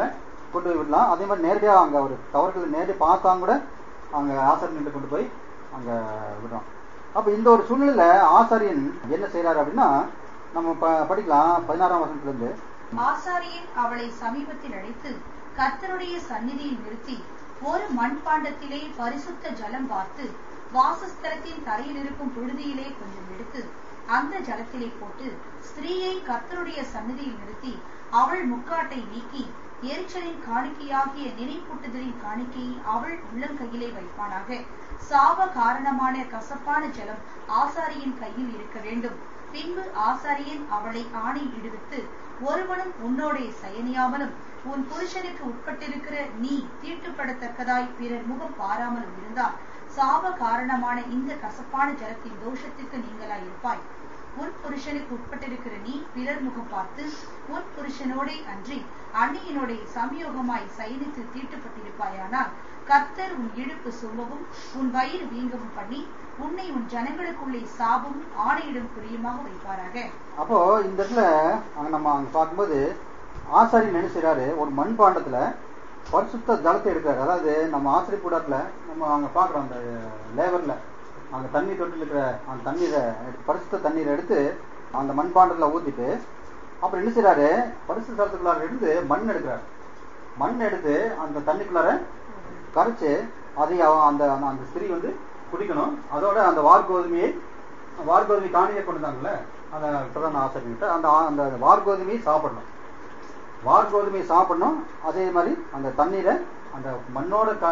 கொண்டு போய் விடலாம் அதே மாதிரி நேரடியா அங்க ஒரு தவறுகள் நேரடியாக பார்த்தாங்க கூட அங்க ஆசாரியன்கிட்ட கொண்டு போய் அங்க விடுறோம் அப்ப இந்த ஒரு சூழ்நிலையில ஆசாரியன் என்ன செய்யறாரு அப்படின்னா நம்ம ப- படிக்கலாம் பதினாறாம் வருஷத்துல இருந்து ஆசாரியன் அவளை சமீபத்தில் அழைத்து கர்த்தருடைய சந்நிதியில் நிறுத்தி ஒரு மண்பாண்டத்திலே பரிசுத்த ஜலம் பார்த்து வாசஸ்தலத்தின் தரையில் இருக்கும் புழுதியிலே கொஞ்சம் எடுத்து அந்த ஜலத்திலே போட்டு ஸ்திரீயை கர்த்தருடைய சந்நிதியில் நிறுத்தி அவள் முக்காட்டை நீக்கி எரிச்சலின் காணிக்கையாகிய நினைப்பூட்டுதலின் காணிக்கையை அவள் உள்ளங்கையிலே வைப்பானாக சாப காரணமான கசப்பான ஜலம் ஆசாரியின் கையில் இருக்க வேண்டும் பின்பு ஆசாரியன் அவளை ஆணை இடுவித்து ஒருவனும் உன்னோடே சயனியாமலும் உன் புருஷனுக்கு உட்பட்டிருக்கிற நீ தீட்டுப்படத்தக்கதாய் பிறர் முகம் பாராமலும் இருந்தால் சாப காரணமான இந்த கசப்பான ஜலத்தின் தோஷத்திற்கு நீங்களாய் இருப்பாய் உன் புருஷனுக்கு உட்பட்டிருக்கிற நீ பிறர் முகம் பார்த்து உன் புருஷனோடே அன்றி அந்நியனோடே சமயோகமாய் சயனித்து தீட்டுப்பட்டிருப்பாயானால் கர்த்தர் உன் இடுப்பு சும்பவும் உன் வயிறு வீங்கவும் பண்ணி உன்னை உன் ஜனங்களுக்குள்ளே சாபமும் ஆணையிடும் குறியுமாக வைப்பாராக அப்போ இந்த இடத்துல அங்க நம்ம அங்க பார்க்கும்போது ஆசாரியன் என்ன செய்றாரு ஒரு மண்பாண்டத்துல பரிசுத்த ஜலத்தை எடுக்கிறாரு அதாவது நம்ம ஆசிரிய கூடத்துல நம்ம அங்க பாக்குறோம் அந்த லேவர்ல அங்க தண்ணி தொட்டில் இருக்கிற அந்த தண்ணீரை எடுத்து- பரிசுத்த தண்ணீரை எடுத்து அந்த மண்பாண்டத்துல ஊத்திட்டு அப்புறம் என்ன செய்றாரு பரிசுத்த ஜலத்துக்குள்ளார இருந்து மண் எடுக்கிறாரு மண் எடுத்து அந்த தண்ணிக்குள்ளார கரைச்சு அதை அவ- அந்த அந்த- அந்த ஸ்திரீ வந்து குடிக்கணும் அதோட அந்த வார்கோதுமையை வார்கோதுமை காணியை கொண்டு வந்தாங்கல்ல அந்த பிரதான ஆசிரியர்கிட்ட அந்த ஆ- அந்த வார்கோதுமையை சாப்பிடணும் வார்கோதுமையை சாப்பிடணும் அதே மாதிரி அந்த தண்ணீரை அந்த மண்ணோட க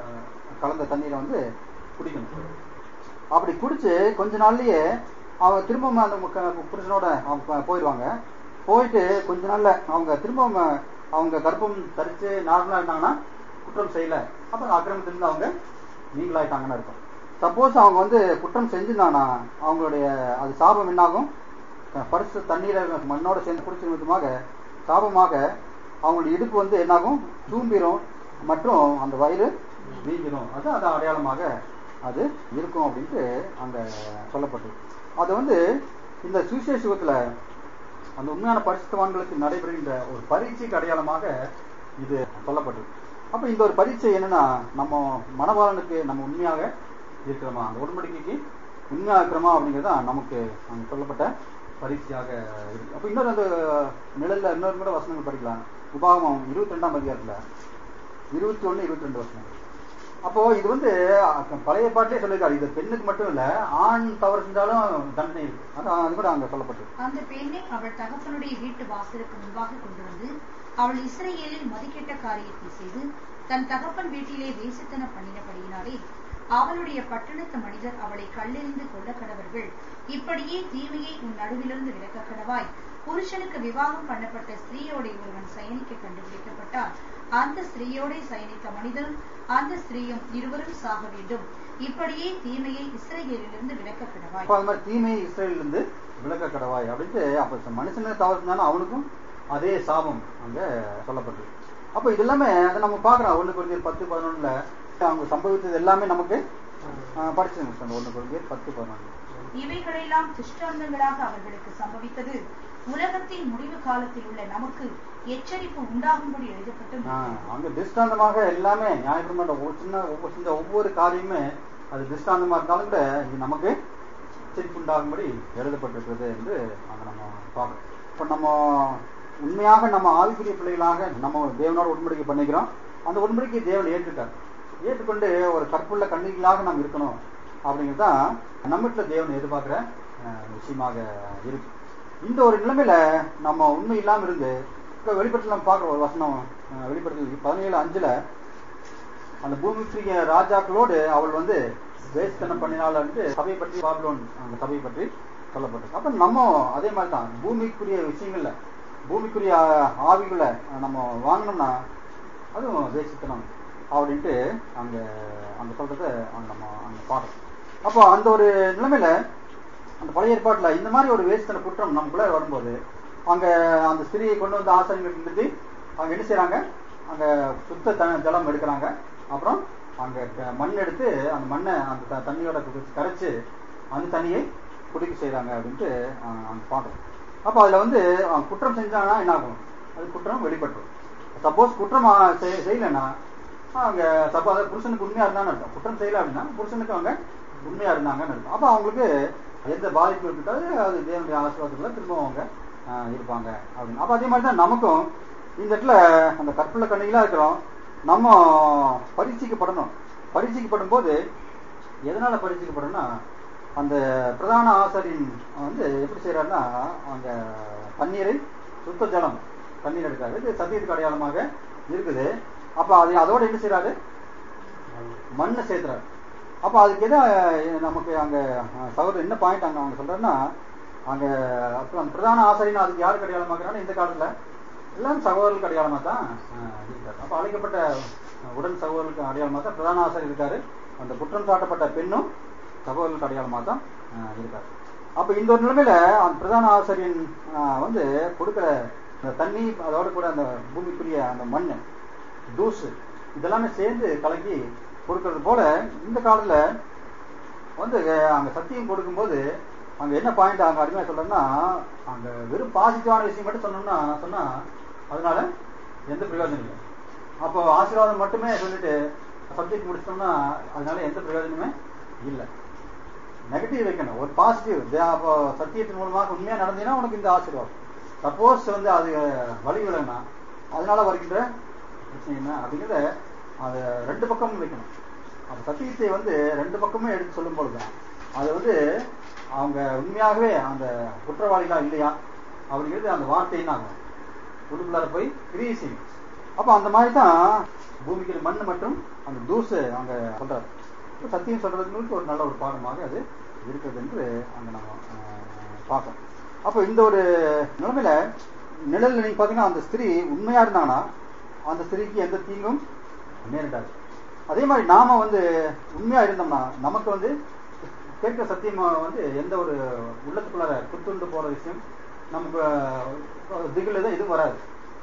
கலந்த தண்ணீரை வந்து குடிக்கணும் அப்படி குடிச்சு கொஞ்ச நாள்லயே அவங்க திரும்ப அந்த முக்க- புருஷனோட அவங்க ப- போயிடுவாங்க போயிட்டு கொஞ்ச நாள்ல அவங்க திரும்ப அவங்க கர்ப்பம் தரிச்சு நார்மலா இருந்தாங்கன்னா குற்றம் செய்யல அப்ப அக்கிரமத்திலிருந்து அவங்க நீங்களாயிட்டாங்கன்னு இருக்கும் சப்போஸ் அவங்க வந்து குற்றம் செஞ்சிருந்தாங்கன்னா அவங்களுடைய அது சாபம் என்னாகும் பரிசு தண்ணீரை மண்ணோட சேர்ந்து குடிச்சு விதமாக சாபமாக அவங்களுடைய இடுப்பு வந்து என்னாகும் தூம்பிரும் மற்றும் அந்த வயிறு வீங்கிடும் அது அது அடையாளமாக அது இருக்கும் அப்படின்ட்டு அங்க சொல்லப்பட்டது அது வந்து இந்த சுவிசேஷத்துல அந்த உண்மையான பரிசுத்தவான்களுக்கு நடைபெறுகின்ற ஒரு பரீட்சைக்கு அடையாளமாக இது சொல்லப்பட்டது அப்ப இந்த ஒரு பரீட்சை என்னன்னா நம்ம மனவாளனுக்கு நம்ம உண்மையாக இருக்கிறோமா அந்த உடன்படிக்கைக்கு உண்மையாக இருக்கிறோமா அப்படிங்கிறது தான் நமக்கு அங்க சொல்லப்பட்ட பரீட்சையாக இருக்கு அப்ப இன்னொரு அந்த நிழல்ல இன்னொரு கூட வசனங்கள் படிக்கலாம் உபாகமம் இருபத்தி ரெண்டாம் அதிகாரத்துல இருபத்தி ஒண்ணு இருபத்தி ரெண்டு வசனம் அப்போ இது வந்து அஹ், பழைய பாட்டிலே சொல்லியிருக்காரு இது பெண்ணுக்கு மட்டும் இல்ல ஆண் தவறு செஞ்சாலும் தண்டனை இருக்கு அதான் அது கூட அங்க சொல்லப்பட்டது அந்த பெண்ணை அவள் தகப்பனுடைய வீட்டு வாசலுக்கு முன்பாக கொண்டு வந்து அவள் இஸ்ரேலில் மதிக்கெட்ட காரியத்தை செய்து தன் தகப்பன் வீட்டிலே வேசித்தனம் பண்ணினபடியினாலே அவளுடைய பட்டணத்து மனிதர் அவளை கல்லெறிந்து கொல்ல கடவர்கள் இப்படியே தீமையை உன் நடுவிலிருந்து விலக்க கடவாய் புருஷனுக்கு விவாகம் பண்ணப்பட்ட ஸ்திரீயோட ஒருவன் சயனிக்க கண்டுபிடிக்கப்பட்டால் அந்த ஸ்திரீயோட சயனித்த மனிதனும் அந்த ஸ்திரீயும் இருவரும் சாக வேண்டும் இப்படியே தீமையை இஸ்ரேலிலிருந்து விலக்க கடவாய் அப்ப அது மாதிரி தீமை இஸ்ரேலில் இருந்து விலக்க கடவாய் அப்படின்ட்டு அப்ப மனுஷனே தவறு செஞ்சாலும் அவனுக்கும் அதே சாபம் அங்க சொல்லப்பட்டது அப்ப இது எல்லாமே அதை நம்ம பாக்குறோம் ஒண்ணு குழந்தை பத்து பதினொன்னுல அவங்க சம்பவித்தது எல்லாமே நமக்கு ஆஹ், படிச்சு முடிச்சோம் ஒண்ணு குழந்தை பத்து பதினொன்று இவைகளெல்லாம் துஷ்டாந்தங்களாக அவர்களுக்கு சம்பவித்தது உலகத்தின் முடிவு காலத்தில் உள்ள நமக்கு எச்சரிப்பு உண்டாகும்படி எழுதப்பட்டு ஆஹ், அங்க திருஷ்டாந்தமாக எல்லாமே நியாயப்பிரமான ஒவ்வொரு சின்ன ஒவ்வொரு சின்ன ஒவ்வொரு காரியமே அது திருஷ்டாந்தமா இருந்தாலும் கூட இது நமக்கு எச்சரிப்பு உண்டாகும்படி எழுதப்பட்டிருக்கிறது என்று அங்க நம்ம பார்க்கணும் இப்ப நம்ம உண்மையாக நம்ம ஆவிக்குரிய பிள்ளைகளாக நம்ம தேவனோட உடன்படிக்கை பண்ணிக்கிறோம் அந்த உடன்படிக்கை தேவன் ஏற்றுட்டார் ஏற்றுக்கொண்டு ஒரு கற்புள்ள கண்ணிகளாக நாம் இருக்கணும் அப்படிங்கிறது தான் நம்மகிட்ட தேவன் எதிர்பார்க்கிற அஹ், விஷயமாக இருக்கு இந்த ஒரு நிலைமையில நம்ம உண்மை இல்லாம இருந்து இப்ப வெளிப்படத்தில் நம்ம பார்க்குற ஒரு வசனம் அஹ், வெளிப்படத்தில் பதினேழு அஞ்சுல அந்த பூமிக்குரிய ராஜாக்களோடு அவள் வந்து வேஸ்தனம் பண்ணினாள்ன்ட்டு சபையை பற்றி பாபிலோன் அந்த சபையை பற்றி சொல்லப்பட்டது அப்ப நம்ம அதே மாதிரி தான் பூமிக்குரிய விஷயங்கள்ல பூமிக்குரிய ஆ- ஆவிகளை நம்ம வாங்கினோம்னா அதுவும் வேசித்தனம் அப்படின்ட்டு அங்க அங்க சொல்றத அங்க நம்ம அங்க பார்க்கணும் அப்போ அந்த ஒரு நிலைமையில அந்த பழைய ஏற்பாட்டுல இந்த மாதிரி ஒரு வேஸ்தன குற்றம் நமக்குள்ள வரும்போது அங்க அந்த ஸ்திரியை கொண்டு வந்து ஆசிரியர்கள் இருந்துட்டு அவங்க என்ன செய்றாங்க அங்க சுத்த த- ஜலம் எடுக்கிறாங்க அப்புறம் அங்க க- மண் எடுத்து அந்த மண்ணை அந்த த- தண்ணியோட கு- கரைச்சு அந்த தண்ணியை குடிக்க செய்றாங்க அப்படின்ட்டு அஹ், அங்க பார்க்கணும் அப்போ அதுல வந்து அவன் குற்றம் செஞ்சாங்கன்னா என்ன ஆகும் அது குற்றம் வெளிப்பட்டுரும் சப்போஸ் குற்றம் ஆ- செய்- செய்யலைன்னா அவங்க சப்போ அதாவது புருஷனுக்கு உண்மையா இருந்தான்னு அர்த்தம் குற்றம் செய்யல அப்படின்னா புருஷனுக்கு அவங்க உண்மையா இருந்தாங்கன்னு அர்த்தம் அப்ப அவங்களுக்கு எந்த பாதிப்பு இருக்காது அது தேவனுடைய ஆசீர்வாதத்துல திரும்ப அவங்க ஆ, இருப்பாங்க அப்படின்னு அப்ப அதே மாதிரி தான் நமக்கும் இந்த இடத்துல அந்த கற்புள்ள கண்ணிகளா இருக்கிறோம் நம்ம பரீட்சிக்கப்படணும் பரீட்சிக்கப்படும் போது எதனால பரீட்சிக்கப்படணும்னா அந்த பிரதான ஆசாரியின் வந்து எப்படி செய்யறாருன்னா அந்த தண்ணீரை சுத்த ஜலம் தண்ணீர் எடுக்காது இது சத்தியத்துக்கு அடையாளமாக இருக்குது அப்ப அது அதோட என்ன செய்யறாரு மண்ணை சேர்த்துறாரு அப்ப அதுக்கு எதை அஹ், நமக்கு அங்க அஹ், சகோதரர் என்ன பாயிண்ட் அங்க அவங்க சொல்றாருன்னா அங்க அப்ப அந்த பிரதான ஆசாரின்னு அதுக்கு யாருக்கு அடையாளமாக்குறாங்க இந்த காலத்துல எல்லாம் சகோதரர்களுக்கு அடையாளமா தான் அஹ், இருக்காரு அப்ப அழைக்கப்பட்ட அஹ், உடன் சகோதரர்களுக்கு அடையாளமா தான் பிரதான ஆசாரி இருக்காரு அந்த குற்றம் சாட்டப்பட்ட பெண்ணும் சகோதரர்களுக்கு அடையாளமா தான் அஹ், இருக்காரு அப்ப இந்த ஒரு நிலைமையில அந்த பிரதான ஆசிரியன் அஹ், வந்து கொடுக்கிற அந்த தண்ணி அதோட கூட அந்த பூமிக்குரிய அந்த மண் தூசு இதெல்லாமே சேர்ந்து கலக்கி கொடுக்கறது போல இந்த காலத்துல வந்து அஹ், அங்க சத்தியம் கொடுக்கும்போது அங்க என்ன பாயிண்ட் அங்க அருமையா சொல்றேன்னா அங்க வெறும் பாசிட்டிவான விஷயம் மட்டும் சொன்னோம்னா சொன்னா அதனால எந்த பிரயோஜனம் இல்லை அப்போ ஆசீர்வாதம் மட்டுமே சொல்லிட்டு சப்ஜெக்ட் முடிச்சிட்டோம்னா அதனால எந்த பிரயோஜனமே இல்லை நெகட்டிவ் வைக்கணும் ஒரு பாசிட்டிவ் அப்போ சத்தியத்தின் மூலமாக உண்மையா நடந்தீங்கன்னா உனக்கு இந்த ஆசீர்வாதம் சப்போஸ் வந்து அது வழி விலகுனா அதனால வருகின்ற பிரச்சனை என்ன அப்படிங்கிறத அதை ரெண்டு பக்கமும் வைக்கணும் அந்த சத்தியத்தை வந்து ரெண்டு பக்கமும் எடுத்து சொல்லும் பொழுது அது வந்து அவங்க உண்மையாகவே அந்த குற்றவாளிகளா இல்லையா அப்படிங்கிறது அந்த வார்த்தையின் ஆகும் உள்ளுக்குள்ளார போய் கிரியை செய்யும் அப்ப அந்த மாதிரி தான் பூமிக்கு மண் மற்றும் அந்த தூசு அங்க சொல்றாரு இப்ப சத்தியம் சொல்றதுங்களுக்கு ஒரு நல்ல ஒரு பாடமாக அது இருக்குது என்று அங்க நம்ம அஹ், பார்க்கணும் அப்போ இந்த ஒரு நிலைமையில நிழல்ல நீங்க பாத்தீங்கன்னா அந்த ஸ்திரீ உண்மையா இருந்தாங்கன்னா அந்த ஸ்திரீக்கு எந்த தீங்கும் நேரிடாது அதே மாதிரி நாம வந்து உண்மையா இருந்தோம்னா நமக்கு வந்து கேட்கிற சத்தியம் வந்து எந்த ஒரு உள்ளத்துக்குள்ளார குத்துண்டு போற விஷயம் நமக்கு அஹ், திகில் எதுவும் எதுவும் வராது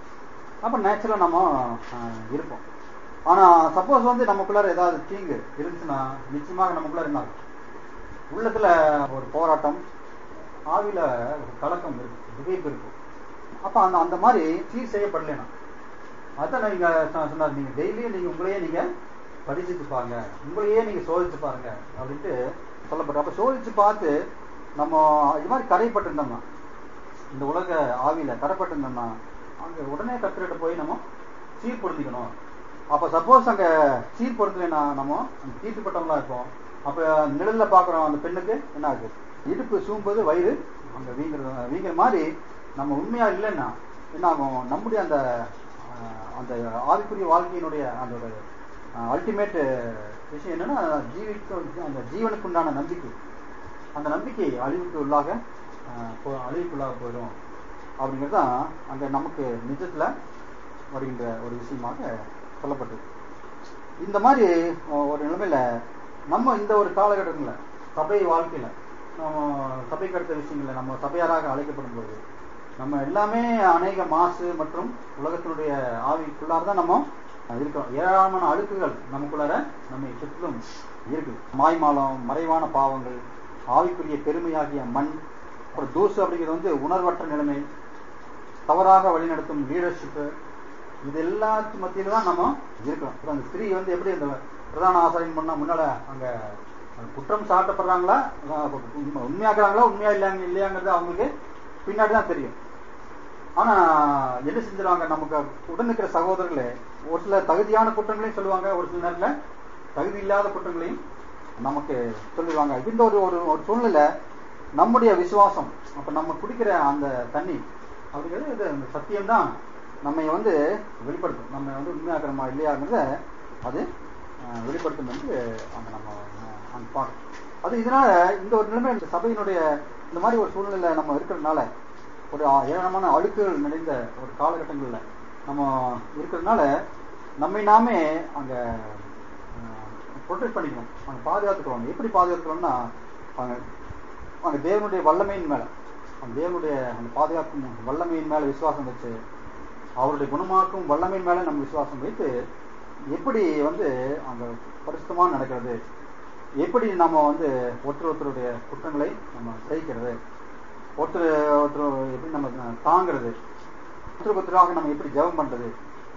அப்ப நேச்சுரலா நம்ம அஹ், இருப்போம் ஆனா சப்போஸ் வந்து நமக்குள்ளார ஏதாவது தீங்கு இருந்துச்சுன்னா நிச்சயமாக நமக்குள்ளார என்ன ஆகும்? உள்ளத்துல ஒரு போராட்டம் ஆவில ஒரு கலக்கம் இருக்கு திகைப்பு இருக்கு அப்ப அந்த அந்த மாதிரி சீர் செய்யப்படலைனா அதான் நீங்க சொ- சொன்னார் நீங்க டெய்லியும் நீங்க உங்களையே நீங்க பரிசித்து பாருங்க உங்களையே நீங்க சோதிச்சு பாருங்க அப்படின்ட்டு சொல்லப்பட்ட அப்ப சோதிச்சு பார்த்து நம்ம இது மாதிரி கரைப்பட்டிருந்தோம்னா இந்த உலக ஆவியில கரைப்பட்டிருந்தோம்னா அங்க உடனே கத்திரிட்ட போய் நம்ம சீர் பொருந்திக்கணும் அப்ப சப்போஸ் அங்க சீர் பொருந்தலைன்னா நம்ம அங்க தீட்டுப்பட்டவங்களா இருப்போம் அப்ப நிழல்ல பாக்குறோம் அந்த பெண்ணுக்கு என்ன ஆகுது இடுப்பு சூம்புது வயிறு அங்க வீங்குறது வீங்குற மாதிரி நம்ம உண்மையா இல்லைன்னா என்ன ஆகும் நம்முடைய அந்த அஹ், அந்த ஆவிக்குரிய வாழ்க்கையினுடைய அந்த அல்டிமேட் விஷயம் என்னன்னா ஜீவிக்கு அந்த ஜீவனுக்கு உண்டான நம்பிக்கை அந்த நம்பிக்கை அழிவுக்கு உள்ளாக அஹ், போ- அழிவுக்குள்ளாக போயிடும் அப்படிங்கிறது தான் அங்க நமக்கு நிஜத்துல வருகின்ற ஒரு விஷயமாக சொல்லப்பட்டது இந்த மாதிரி அஹ், ஒரு நிலைமையில நம்ம இந்த ஒரு காலகட்டத்துல சபை வாழ்க்கையில நம்ம சபைக்கு அடுத்த விஷயங்கள்ல நம்ம சபையாராக அழைக்கப்படும் போது நம்ம எல்லாமே அநேக மாசு மற்றும் உலகத்தினுடைய ஆவிக்குள்ளார தான் நம்ம இருக்கிறோம் ஏராளமான அழுக்குகள் நமக்குள்ளார நம்மை சுற்றிலும் இருக்கு மாய்மாலம் மறைவான பாவங்கள் ஆவிக்குரிய பெருமையாகிய மண் அப்புறம் தூசு அப்படிங்கிறது வந்து உணர்வற்ற நிலைமை தவறாக வழிநடத்தும் லீடர்ஷிப்பு இது எல்லாத்து மத்தியில தான் நம்ம இருக்கிறோம் இப்ப அந்த ஸ்திரீ வந்து எப்படி அந்த பிரதான ஆசாரியம் பண்ணா முன்னால அங்க குற்றம் சாட்டப்படுறாங்களா அஹ் உண்மை- உண்மையாக்குறாங்களா உண்மையா இல்லையாங்க இல்லையாங்கிறது அவங்களுக்கு பின்னாடி தான் தெரியும் ஆனா என்ன செஞ்சிருவாங்க நமக்கு உடன் இருக்கிற சகோதரர்களே ஒரு சில தகுதியான குற்றங்களையும் சொல்லுவாங்க ஒரு சில நேரத்துல தகுதி இல்லாத குற்றங்களையும் நமக்கு சொல்லுவாங்க இந்த ஒரு ஒரு ஒரு சூழ்நிலை நம்முடைய விசுவாசம் அப்ப நம்ம குடிக்கிற அந்த தண்ணி அப்படிங்கிறது இது அந்த சத்தியம்தான் நம்மை வந்து வெளிப்படுத்தும் நம்ம வந்து உண்மையாக்குறோமா இல்லையாங்கிறத அது அஹ், வெளிப்படுத்தும் என்று அங்க நம்ம அஹ், அங்க பார்க்கணும் அது இதனால இந்த ஒரு நிலைமை இந்த சபையினுடைய இந்த மாதிரி ஒரு சூழ்நிலை நம்ம இருக்கிறதுனால ஒரு ஆ- ஏராளமான அழுக்குகள் நிறைந்த ஒரு காலகட்டங்கள்ல நம்ம இருக்கிறதுனால நம்மை நாமே அங்க ப்ரொடெக்ட் பண்ணிக்கணும் அங்க பாதுகாத்துக்கிறோம் எப்படி பாதுகாத்துக்கிறோம்னா அங்க அங்க தேவனுடைய வல்லமையின் மேல அந்த தேவனுடைய அந்த பாதுகாக்கும் வல்லமையின் மேல விசுவாசம் வச்சு அவருடைய குணமாக்கும் வல்லமையின் மேல நம்ம விசுவாசம் வைத்து எப்படி வந்து அங்க பரிசுத்தமா நடக்கிறது எப்படி நம்ம வந்து ஒருத்தர் ஒருத்தருடைய குற்றங்களை நம்ம சகிக்கிறது ஒருத்தர் ஒருத்தர் எப்படி நம்ம தாங்கிறது ஒருத்தருக்கு ஒருத்தராக நம்ம எப்படி ஜெபம் பண்றது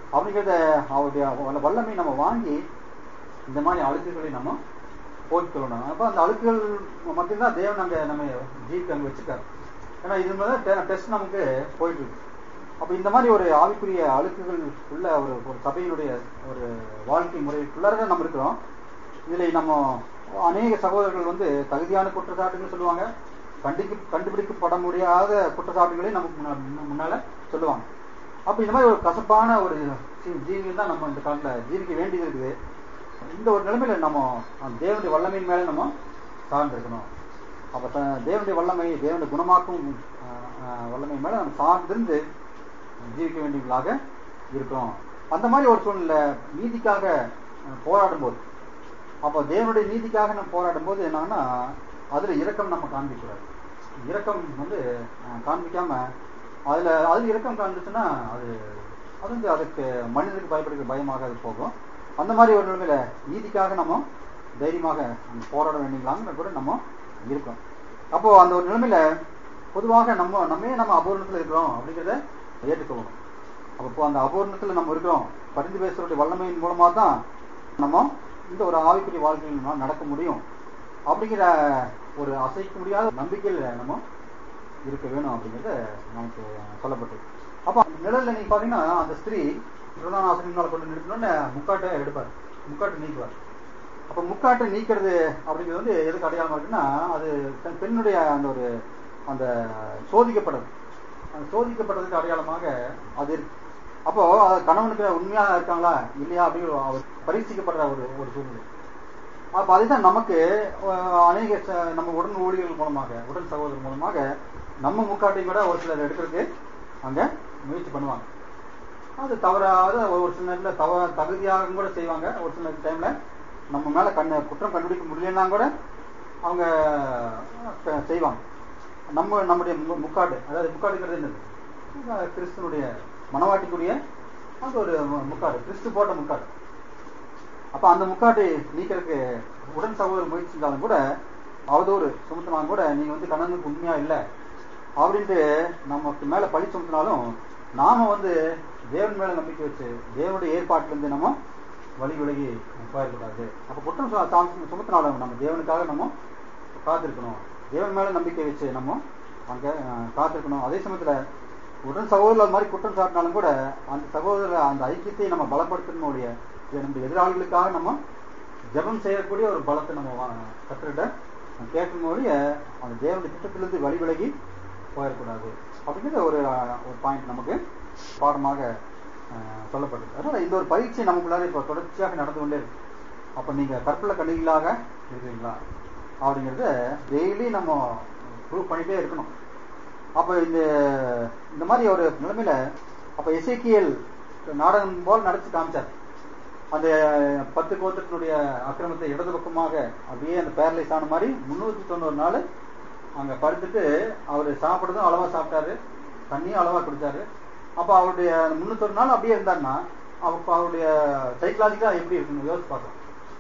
அப்படிங்கிறத அவருடைய வல்ல- வல்லமை நம்ம வாங்கி இந்த மாதிரி அழுக்குகளை நம்ம போய்க்கொள்ளணும் அப்போ அந்த அழுக்குகள் மத்தியில் தான் தேவன் அங்கே நம்ம ஜீவிக்கு அங்கே வச்சுக்காரு ஏன்னா இது மாதிரி டெஸ்ட் நமக்கு போயிட்டு இருக்கு அப்போ இந்த மாதிரி ஒரு ஆவிக்குரிய அழுக்குகள் உள்ள ஒரு ஒரு சபையினுடைய ஒரு வாழ்க்கை முறைக்குள்ளார நம்ம இருக்கிறோம் இதில் நம்ம அநேக சகோதரர்கள் வந்து தகுதியான குற்றச்சாட்டுன்னு சொல்லுவாங்க கண்டிக்கு கண்டுபிடிக்கப்பட முடியாத குற்றச்சாட்டுகளையும் நமக்கு முன்னா- முன்னால சொல்லுவாங்க அப்ப இந்த மாதிரி ஒரு கசப்பான ஒரு ஜீ- ஜீவியம் தான் நம்ம இந்த காலத்துல ஜீவிக்க வேண்டியது இருக்குது இந்த ஒரு நிலைமையில நம்ம அந்த தேவனுடைய வல்லமையின் மேல நம்ம சார்ந்திருக்கணும் அப்ப த- தேவனுடைய வல்லமை தேவனுடைய குணமாக்கும் ஆஹ், ஆஹ், வல்லமை மேல நம்ம சார்ந்திருந்து ஜீவிக்க வேண்டியவர்களாக இருக்கிறோம் அந்த மாதிரி ஒரு சூழ்நிலை நீதிக்காக அஹ், போராடும் போது அப்போ தேவனுடைய நீதிக்காக நம்ம போராடும் போது என்னன்னா அதுல இரக்கம் நம்ம காண்பிக்கூடாது இரக்கம் வந்து அஹ், காண்பிக்காம அதுல அதுல இரக்கம் காண்பிச்சுன்னா அது அது வந்து அதுக்கு மனிதனுக்கு பயப்படுகிற பயமாக அது போகும் அந்த மாதிரி ஒரு நிலைமையில நீதிக்காக நம்ம தைரியமாக போராட வேண்டியங்களாங்கிற கூட நம்ம இருக்கோம் அப்போ அந்த ஒரு நிலைமையில பொதுவாக நம்ம நம்மே நம்ம அபூர்ணத்துல இருக்கிறோம் அப்படிங்கிறத ஏற்றுக்கொள்ளணும் அப்போ அந்த அபூர்ணத்துல நம்ம இருக்கிறோம் பரிந்து பேசுறதுடைய வல்லமையின் மூலமா தான் நம்ம இந்த ஒரு ஆவிக்குரிய வாழ்க்கையில் நம்மளால நடக்க முடியும் அப்படிங்கிற ஒரு அசைக்க முடியாத நம்பிக்கையில நம்ம இருக்க வேணும் அப்படிங்கிறது நமக்கு சொல்லப்பட்டது அப்போ அந்த நிழல்ல நீங்க பாத்தீங்கன்னா அந்த ஸ்திரீ பிரதான ஆசிரியர் கொண்டு நிறுத்தணும்னு முக்காட்டை எடுப்பார் முக்காட்டை நீக்குவார் அப்ப முக்காட்டை நீக்கிறது அப்படிங்கிறது வந்து எதுக்கு அடையாளமா இருக்குன்னா அது தன் பெண்ணுடைய அந்த ஒரு அந்த சோதிக்கப்படுறது அந்த சோதிக்கப்பட்டதுக்கு அடையாளமாக அது இருக்கு அப்போ அது கணவனுக்கு உண்மையா இருக்காங்களா இல்லையா அப்படிங்கிற அவர் பரீட்சிக்கப்படுற ஒரு ஒரு சூழ்நிலை அப்ப அதுதான் நமக்கு அஹ், அநேக ச- நம்ம உடன் ஊழியர்கள் மூலமாக உடன் சகோதரர் மூலமாக நம்ம முக்காட்டையும் கூட ஒரு சிலர் எடுக்கிறதுக்கு அங்க முயற்சி பண்ணுவாங்க அது தவறாத ஒரு சில நேரத்துல தவ தகுதியாக கூட செய்வாங்க ஒரு சில டைம்ல நம்ம மேல கண்ண குற்றம் கண்டுபிடிக்க முடியலன்னா கூட அவங்க அஹ், செய்வாங்க நம்ம நம்முடைய மு- முக்காடு அதாவது முக்காடுங்கிறது என்னது அஹ், கிறிஸ்துனுடைய மனவாட்டிக்குரிய அந்த ஒரு மு- முக்காடு கிறிஸ்து போட்ட முக்காடு அப்ப அந்த முக்காட்டை நீக்கிறதுக்கு உடன் சகோதரர் முயற்சி செஞ்சாலும் கூட அவதூறு சுமத்தினாலும் கூட நீங்க வந்து கண்ணனுக்கு உண்மையா இல்லை அப்படின்ட்டு நமக்கு மேல பழி சுமத்தினாலும் நாம வந்து தேவன் மேல நம்பிக்கை வச்சு தேவனுடைய ஏற்பாட்டுல இருந்து நம்ம வழி விலகி போயிடக்கூடாது அப்ப குற்றம் சு- சாமி- சுமத்தினாலும் நம்ம தேவனுக்காக நம்ம காத்திருக்கணும் தேவன் மேல நம்பிக்கை வச்சு நம்ம அங்க அஹ், காத்திருக்கணும் அதே சமயத்துல உடன் சகோதரர் அது மாதிரி குற்றம் சாட்டினாலும் கூட அந்த சகோதரர் அந்த ஐக்கியத்தை நம்ம பலப்படுத்தணுடைய நம்ம எதிராளிகளுக்காக நம்ம ஜெபம் செய்யக்கூடிய ஒரு பலத்தை நம்ம வா- கற்றுக்கிட்ட கேட்கும் ஒழிய அந்த தேவனுடைய திட்டத்திலிருந்து வழி விலகி போயிடக்கூடாது அப்படிங்கிறது ஒரு அஹ், ஒரு பாயிண்ட் நமக்கு பாடமாக அஹ், சொல்லப்பட்டது அதனால இந்த ஒரு பயிற்சி நமக்குள்ளார இப்போ தொடர்ச்சியாக நடந்து கொண்டே இருக்கு அப்ப நீங்க கற்புள்ள கணிகளாக இருக்கிறீங்களா அப்படிங்கிறத டெய்லி நம்ம ப்ரூவ் பண்ணிட்டே இருக்கணும் அப்ப இந்த இந்த மாதிரி ஒரு நிலைமையில அப்ப எசேக்கியேல் நாடகம் போல் நடத்தி காமிச்சார் அந்த பத்து கோத்திரத்தினுடைய அக்கிரமத்தை இடது பக்கமாக அப்படியே அந்த பேரலைஸ் ஆன மாதிரி முன்னூத்தி தொண்ணூறு நாள் அங்க படுத்துட்டு அவரு சாப்பிடுறதும் அளவா சாப்பிட்டாரு தண்ணியும் அளவா குடிச்சாரு அப்ப அவருடைய முன்னூத்தொரு நாள் அப்படியே இருந்தாருன்னா அப்ப அவருடைய சைக்கலாஜிக்கா எப்படி இருக்குன்னு யோசிச்சு பார்க்கலாம்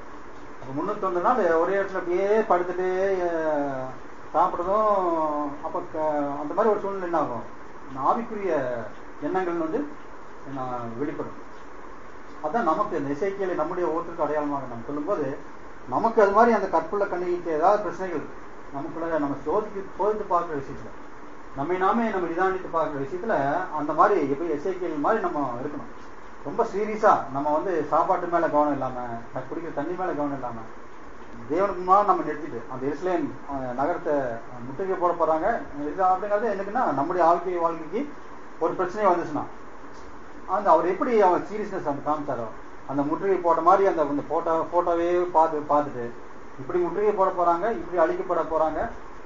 அப்ப முன்னூத்தொன்று நாள் ஒரே இடத்துல அப்படியே படுத்துட்டு அஹ், சாப்பிடுறதும் அப்ப க- அந்த மாதிரி ஒரு சூழ்நிலை என்ன ஆகும் இந்த ஆவிக்குரிய எண்ணங்கள் வந்து என்ன வெளிப்படும் அதான் நமக்கு இந்த இசைக்கியலை நம்முடைய ஒவ்வொருத்தருக்கு அடையாளமாக நம்ம சொல்லும்போது நமக்கு அது மாதிரி அந்த கற்புள்ள கண்ணிக்கு ஏதாவது பிரச்சனைகள் நமக்குள்ள நம்ம சோதிக்கு சோதித்து பார்க்குற விஷயத்துல நம்மை நாமே நம்ம நிதானித்து பார்க்குற விஷயத்துல அந்த மாதிரி எப்படி இசைக்கியல் மாதிரி நம்ம இருக்கணும் ரொம்ப சீரியஸா நம்ம வந்து சாப்பாட்டு மேல கவனம் இல்லாம த- குடிக்கிற தண்ணி மேல கவனம் இல்லாம தேவனுக்கு முன்னாடி நம்ம நிறுத்திட்டு அந்த எருசலேம் அஹ், நகரத்தை அஹ், முற்றுகை போட போறாங்க இது அப்படிங்கிறது என்னக்குன்னா நம்முடைய வாழ்க்கை வாழ்க்கைக்கு ஒரு பிரச்சனையே வந்துச்சுன்னா அந்த அவர் எப்படி அவர் சீரியஸ்னஸ் அந்த காமிச்சாரோ அந்த முற்றுகை போட்ட மாதிரி அந்த அந்த போட்டோ போட்டோவே பார்த்து பார்த்துட்டு இப்படி முற்றுகை போட போறாங்க இப்படி அழிக்கப்பட போறாங்க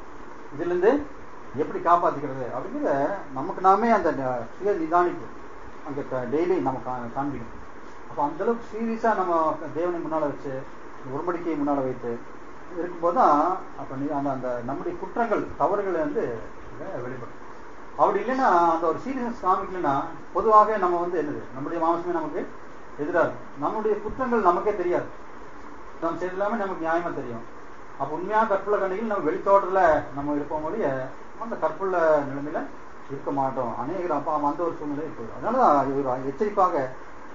இதுல இருந்து எப்படி காப்பாத்திக்கிறது அப்படிங்கிறத நமக்கு நாமே அந்த ந- சுய நிதானிப்பு அங்க டெய்லி நம்ம கா- காண்பிக்கணும் அப்ப அந்த அளவுக்கு சீரியஸா நம்ம தேவனை முன்னால வச்சு இந்த உடன்படிக்கையை முன்னால வைத்து இருக்கும்போது தான் அப்ப நீ அந்த அந்த நம்முடைய குற்றங்கள் தவறுகள் வந்து இங்க வெளிப்படும் அப்படி இல்லைன்னா அந்த ஒரு சீரியஸ்னஸ் காமிக்கலைன்னா பொதுவாக நம்ம வந்து என்னது நம்முடைய மாம்சமே நமக்கு எதிராக இருக்கும் நம்முடைய குற்றங்கள் நமக்கே தெரியாது நம்ம செய்து எல்லாமே நமக்கு நியாயமா தெரியும் அப்ப உண்மையா கற்புள்ள கண்ணிகள் நம்ம வெளித்தோட்டத்துல நம்ம இருப்போம் ஒழிய அந்த கற்புள்ள நிலைமையில இருக்க மாட்டோம் அநேகர் அப்பா அந்த ஒரு சூழ்நிலை இருக்குது அதனாலதான் இவர் எச்சரிப்பாக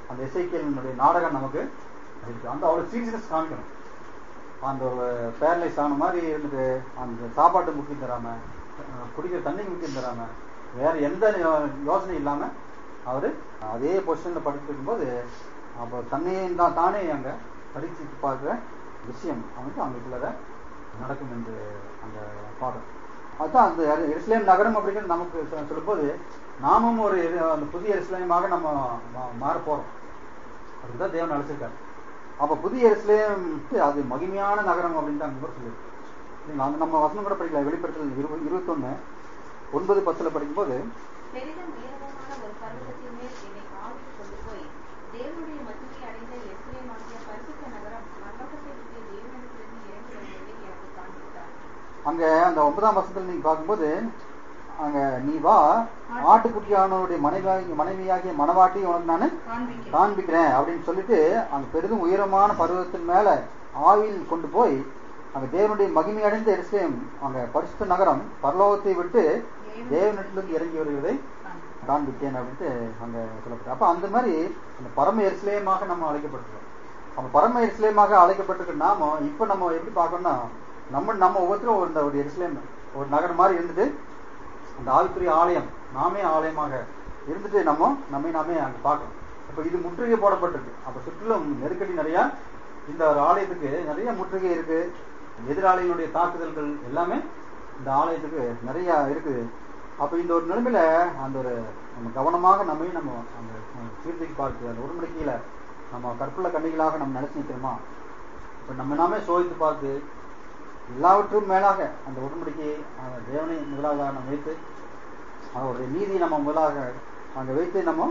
அந்த எஸ்ஐக்கியலினுடைய நாடகம் நமக்கு இருக்கு அந்த அவ்வளவு சீரியஸ்னஸ் காமிக்கணும் அந்த பேரலைஸ் ஆன மாதிரி இருந்துட்டு அந்த சாப்பாட்டு முக்கியம் தராம அஹ், குடிக்கிற தண்ணிக்கு முக்கியம் தராம வேற எந்த யோ- யோசனையும் இல்லாம அவரு அதே பொசிஷன்ல படுத்துட்டு இருக்கும்போது அப்போ தன்னையும் தான் தானே அங்க படிச்சு பார்க்குற விஷயம் வந்து அவங்களுக்குள்ள நடக்கும் என்று அந்த பாடம் அதுதான் அந்த எருசலேம் நகரம் அப்படிங்கிறது நமக்கு சொ- சொல்லும்போது நாமும் ஒரு எரு- அந்த புதிய எருசலேமாக நம்ம மா- மாற போறோம் அதுதான் தேவன் அழைச்சிருக்காரு அப்ப புதிய எருசலேம் அது மகிமையான நகரம் அப்படின்னு தான் அங்க கூட சொல்லியிருக்கு சரிங்களா? அந்த நம்ம வசனம் கூட படிக்கலாம் வெளிப்படுத்தல் இரு இருபத்தொன்னு ஒன்பது பத்துல படிக்கும்போது பெரிதும் உயரமான ஒரு பர்வதத்தின் மேல் என்னை ஆவியில் கொண்டு போய் தேவனுடைய மகிமை அடைந்த எஸ்ரேமாகிய பரிசுத்த நகரம் பரலோகத்தை விட்டு தேவனிடத்திலிருந்து இறங்கி வருவதை எனக்கு காண்பித்தார் அங்க அந்த ஒன்பதாம் வருஷத்துல நீங்க பார்க்கும்போது அங்க நீ வா ஆட்டுக்குட்டியானவருடைய மனைவி மனைவியாகிய மனவாட்டி உனக்கு நான் காண்பிக்கிறேன் காண்பிக்கிறேன் அப்படின்னு சொல்லிட்டு அங்க பெரிதும் உயரமான பருவத்தின் மேல ஆவில் கொண்டு போய் அங்க தேவனுடைய மகிமை அடைந்த எருசலேம் அங்க பரிசுத்த நகரம் பரலோகத்தை விட்டு தேவனிடத்திலிருந்து இறங்கி வருவதை காண்பிக்கிறேன். காண்பித்தேன் அப்படின்ட்டு அங்க சொல்லப்பட்டு அப்ப அந்த மாதிரி அந்த பரம எருசலேமாக நம்ம அழைக்கப்பட்டிருக்கோம் அப்ப பரம எருசலேமாக அழைக்கப்பட்டிருக்க நாம இப்ப நம்ம எப்படி பார்க்கணும்னா நம்ம நம்ம ஒவ்வொருத்தரும் ஒரு இந்த ஒரு எருசலேம் ஒரு நகரம் மாதிரி இருந்துட்டு அந்த ஆவிக்குரிய ஆலயம் நாமே ஆலயமாக இருந்துட்டு நம்ம நம்மை நாமே அங்க பார்க்கணும் அப்ப இது முற்றுகை போடப்பட்டிருக்கு அப்ப சுற்றிலும் நெருக்கடி நிறைய இந்த ஒரு ஆலயத்துக்கு நிறைய முற்றுகை இருக்கு எதிராளிகளுடைய தாக்குதல்கள் எல்லாமே இந்த ஆலயத்துக்கு நிறைய இருக்குது அப்ப இந்த ஒரு நிலைமையில அந்த ஒரு நம்ம கவனமாக நம்மையும் நம்ம அந்த சீர்தூக்கி பார்த்து அந்த உடன்படிக்கையில நம்ம கற்புள்ள கண்ணிகளாக நம்ம நினைச்சு நிற்கிறோமா இப்ப நம்ம நாமே சோதித்து பார்த்து எல்லாவற்றும் மேலாக அந்த உடன்படிக்கையை அந்த தேவனை முதலாக நம்ம வைத்து அவருடைய நீதியை நம்ம முதலாக அங்க வைத்து நம்ம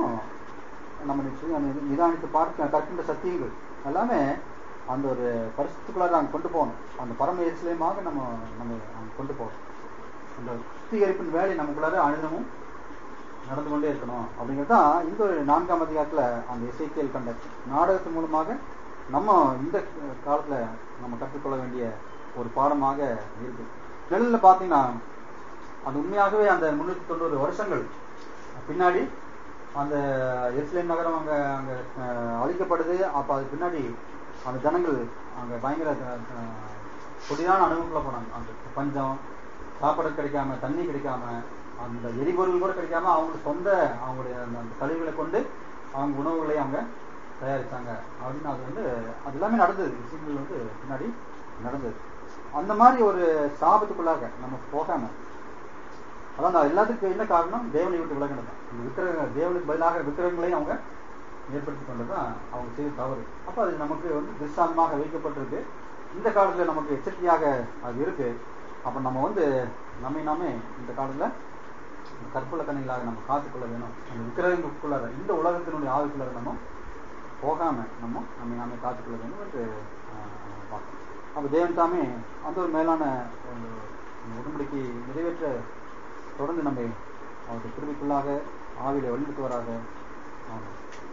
நம்ம நிச்சயம் அந்த நிதானித்து பார்க்க கற்கின்ற சத்தியங்கள் எல்லாமே அந்த ஒரு பரிசுத்துக்குள்ளார அங்க கொண்டு போகணும் அந்த பரம எரிசலயமாக நம்ம நம்ம அங்க கொண்டு போகணும் அந்த சுத்திகரிப்பின் வேலை நமக்குள்ளார அனுதமும் நடந்து கொண்டே இருக்கணும் அப்படிங்கிறது தான் இந்த ஒரு நான்காம் அதிகாரத்துல அந்த இசைக்கியல் கண்ட நாடகத்தின் மூலமாக நம்ம இந்த காலத்துல நம்ம கற்றுக்கொள்ள வேண்டிய ஒரு பாடமாக இருக்கு நெல்லில் பார்த்தீங்கன்னா அது உண்மையாகவே அந்த முன்னூத்தி தொண்ணூறு வருஷங்கள் பின்னாடி அந்த எருசலேம் நகரம் அங்க அங்க அஹ், அழிக்கப்படுது அப்ப அது பின்னாடி அந்த ஜனங்கள் அங்க பயங்கர அஹ், கொடிதான அனுபவக்குள்ள போனாங்க அந்த பஞ்சம் சாப்பாடு கிடைக்காம தண்ணி கிடைக்காம அந்த எரிபொருள் கூட கிடைக்காம அவங்களுக்கு சொந்த அவங்களுடைய அந்த அந்த கழிவுகளை கொண்டு அவங்க உணவுகளை அவங்க தயாரிச்சாங்க அப்படின்னு அது வந்து அது எல்லாமே நடந்தது விஷயங்கள் வந்து பின்னாடி நடந்தது அந்த மாதிரி ஒரு சாபத்துக்குள்ளாக நம்ம போகாம அதான் நான் எல்லாத்துக்கும் என்ன காரணம் தேவனை விட்டு விலகினது தான் இந்த விக்கிரக தேவனுக்கு பதிலாக விக்கிரகங்களை அவங்க ஏற்படுத்தி கொண்டதுதான் அவங்க செய்த தவறு அப்ப அது நமக்கு வந்து திசாந்தமாக வைக்கப்பட்டிருக்கு இந்த காலத்துல நமக்கு எச்சரிக்கையாக அது இருக்கு அப்ப நம்ம வந்து நம்மை நாமே இந்த காலத்துல கற்புள்ள கண்ணிகளாக நம்ம காத்துக்கொள்ள வேணும் அந்த விக்கிரகங்களுக்குள்ளார இந்த உலகத்தினுடைய ஆவிக்குள்ளார நம்ம போகாம நம்ம நம்மை நாமே காத்துக்கொள்ள வேண்டும் என்று ஆஹ், பார்க்கணும் அப்ப தேவன் தாமே அந்த ஒரு மேலான ஒரு உடன்படிக்கை நிறைவேற்ற தொடர்ந்து நம்மை அவருடைய கிருபிக்குள்ளாக ஆவியில வழிநடத்துவராக ஆமாம்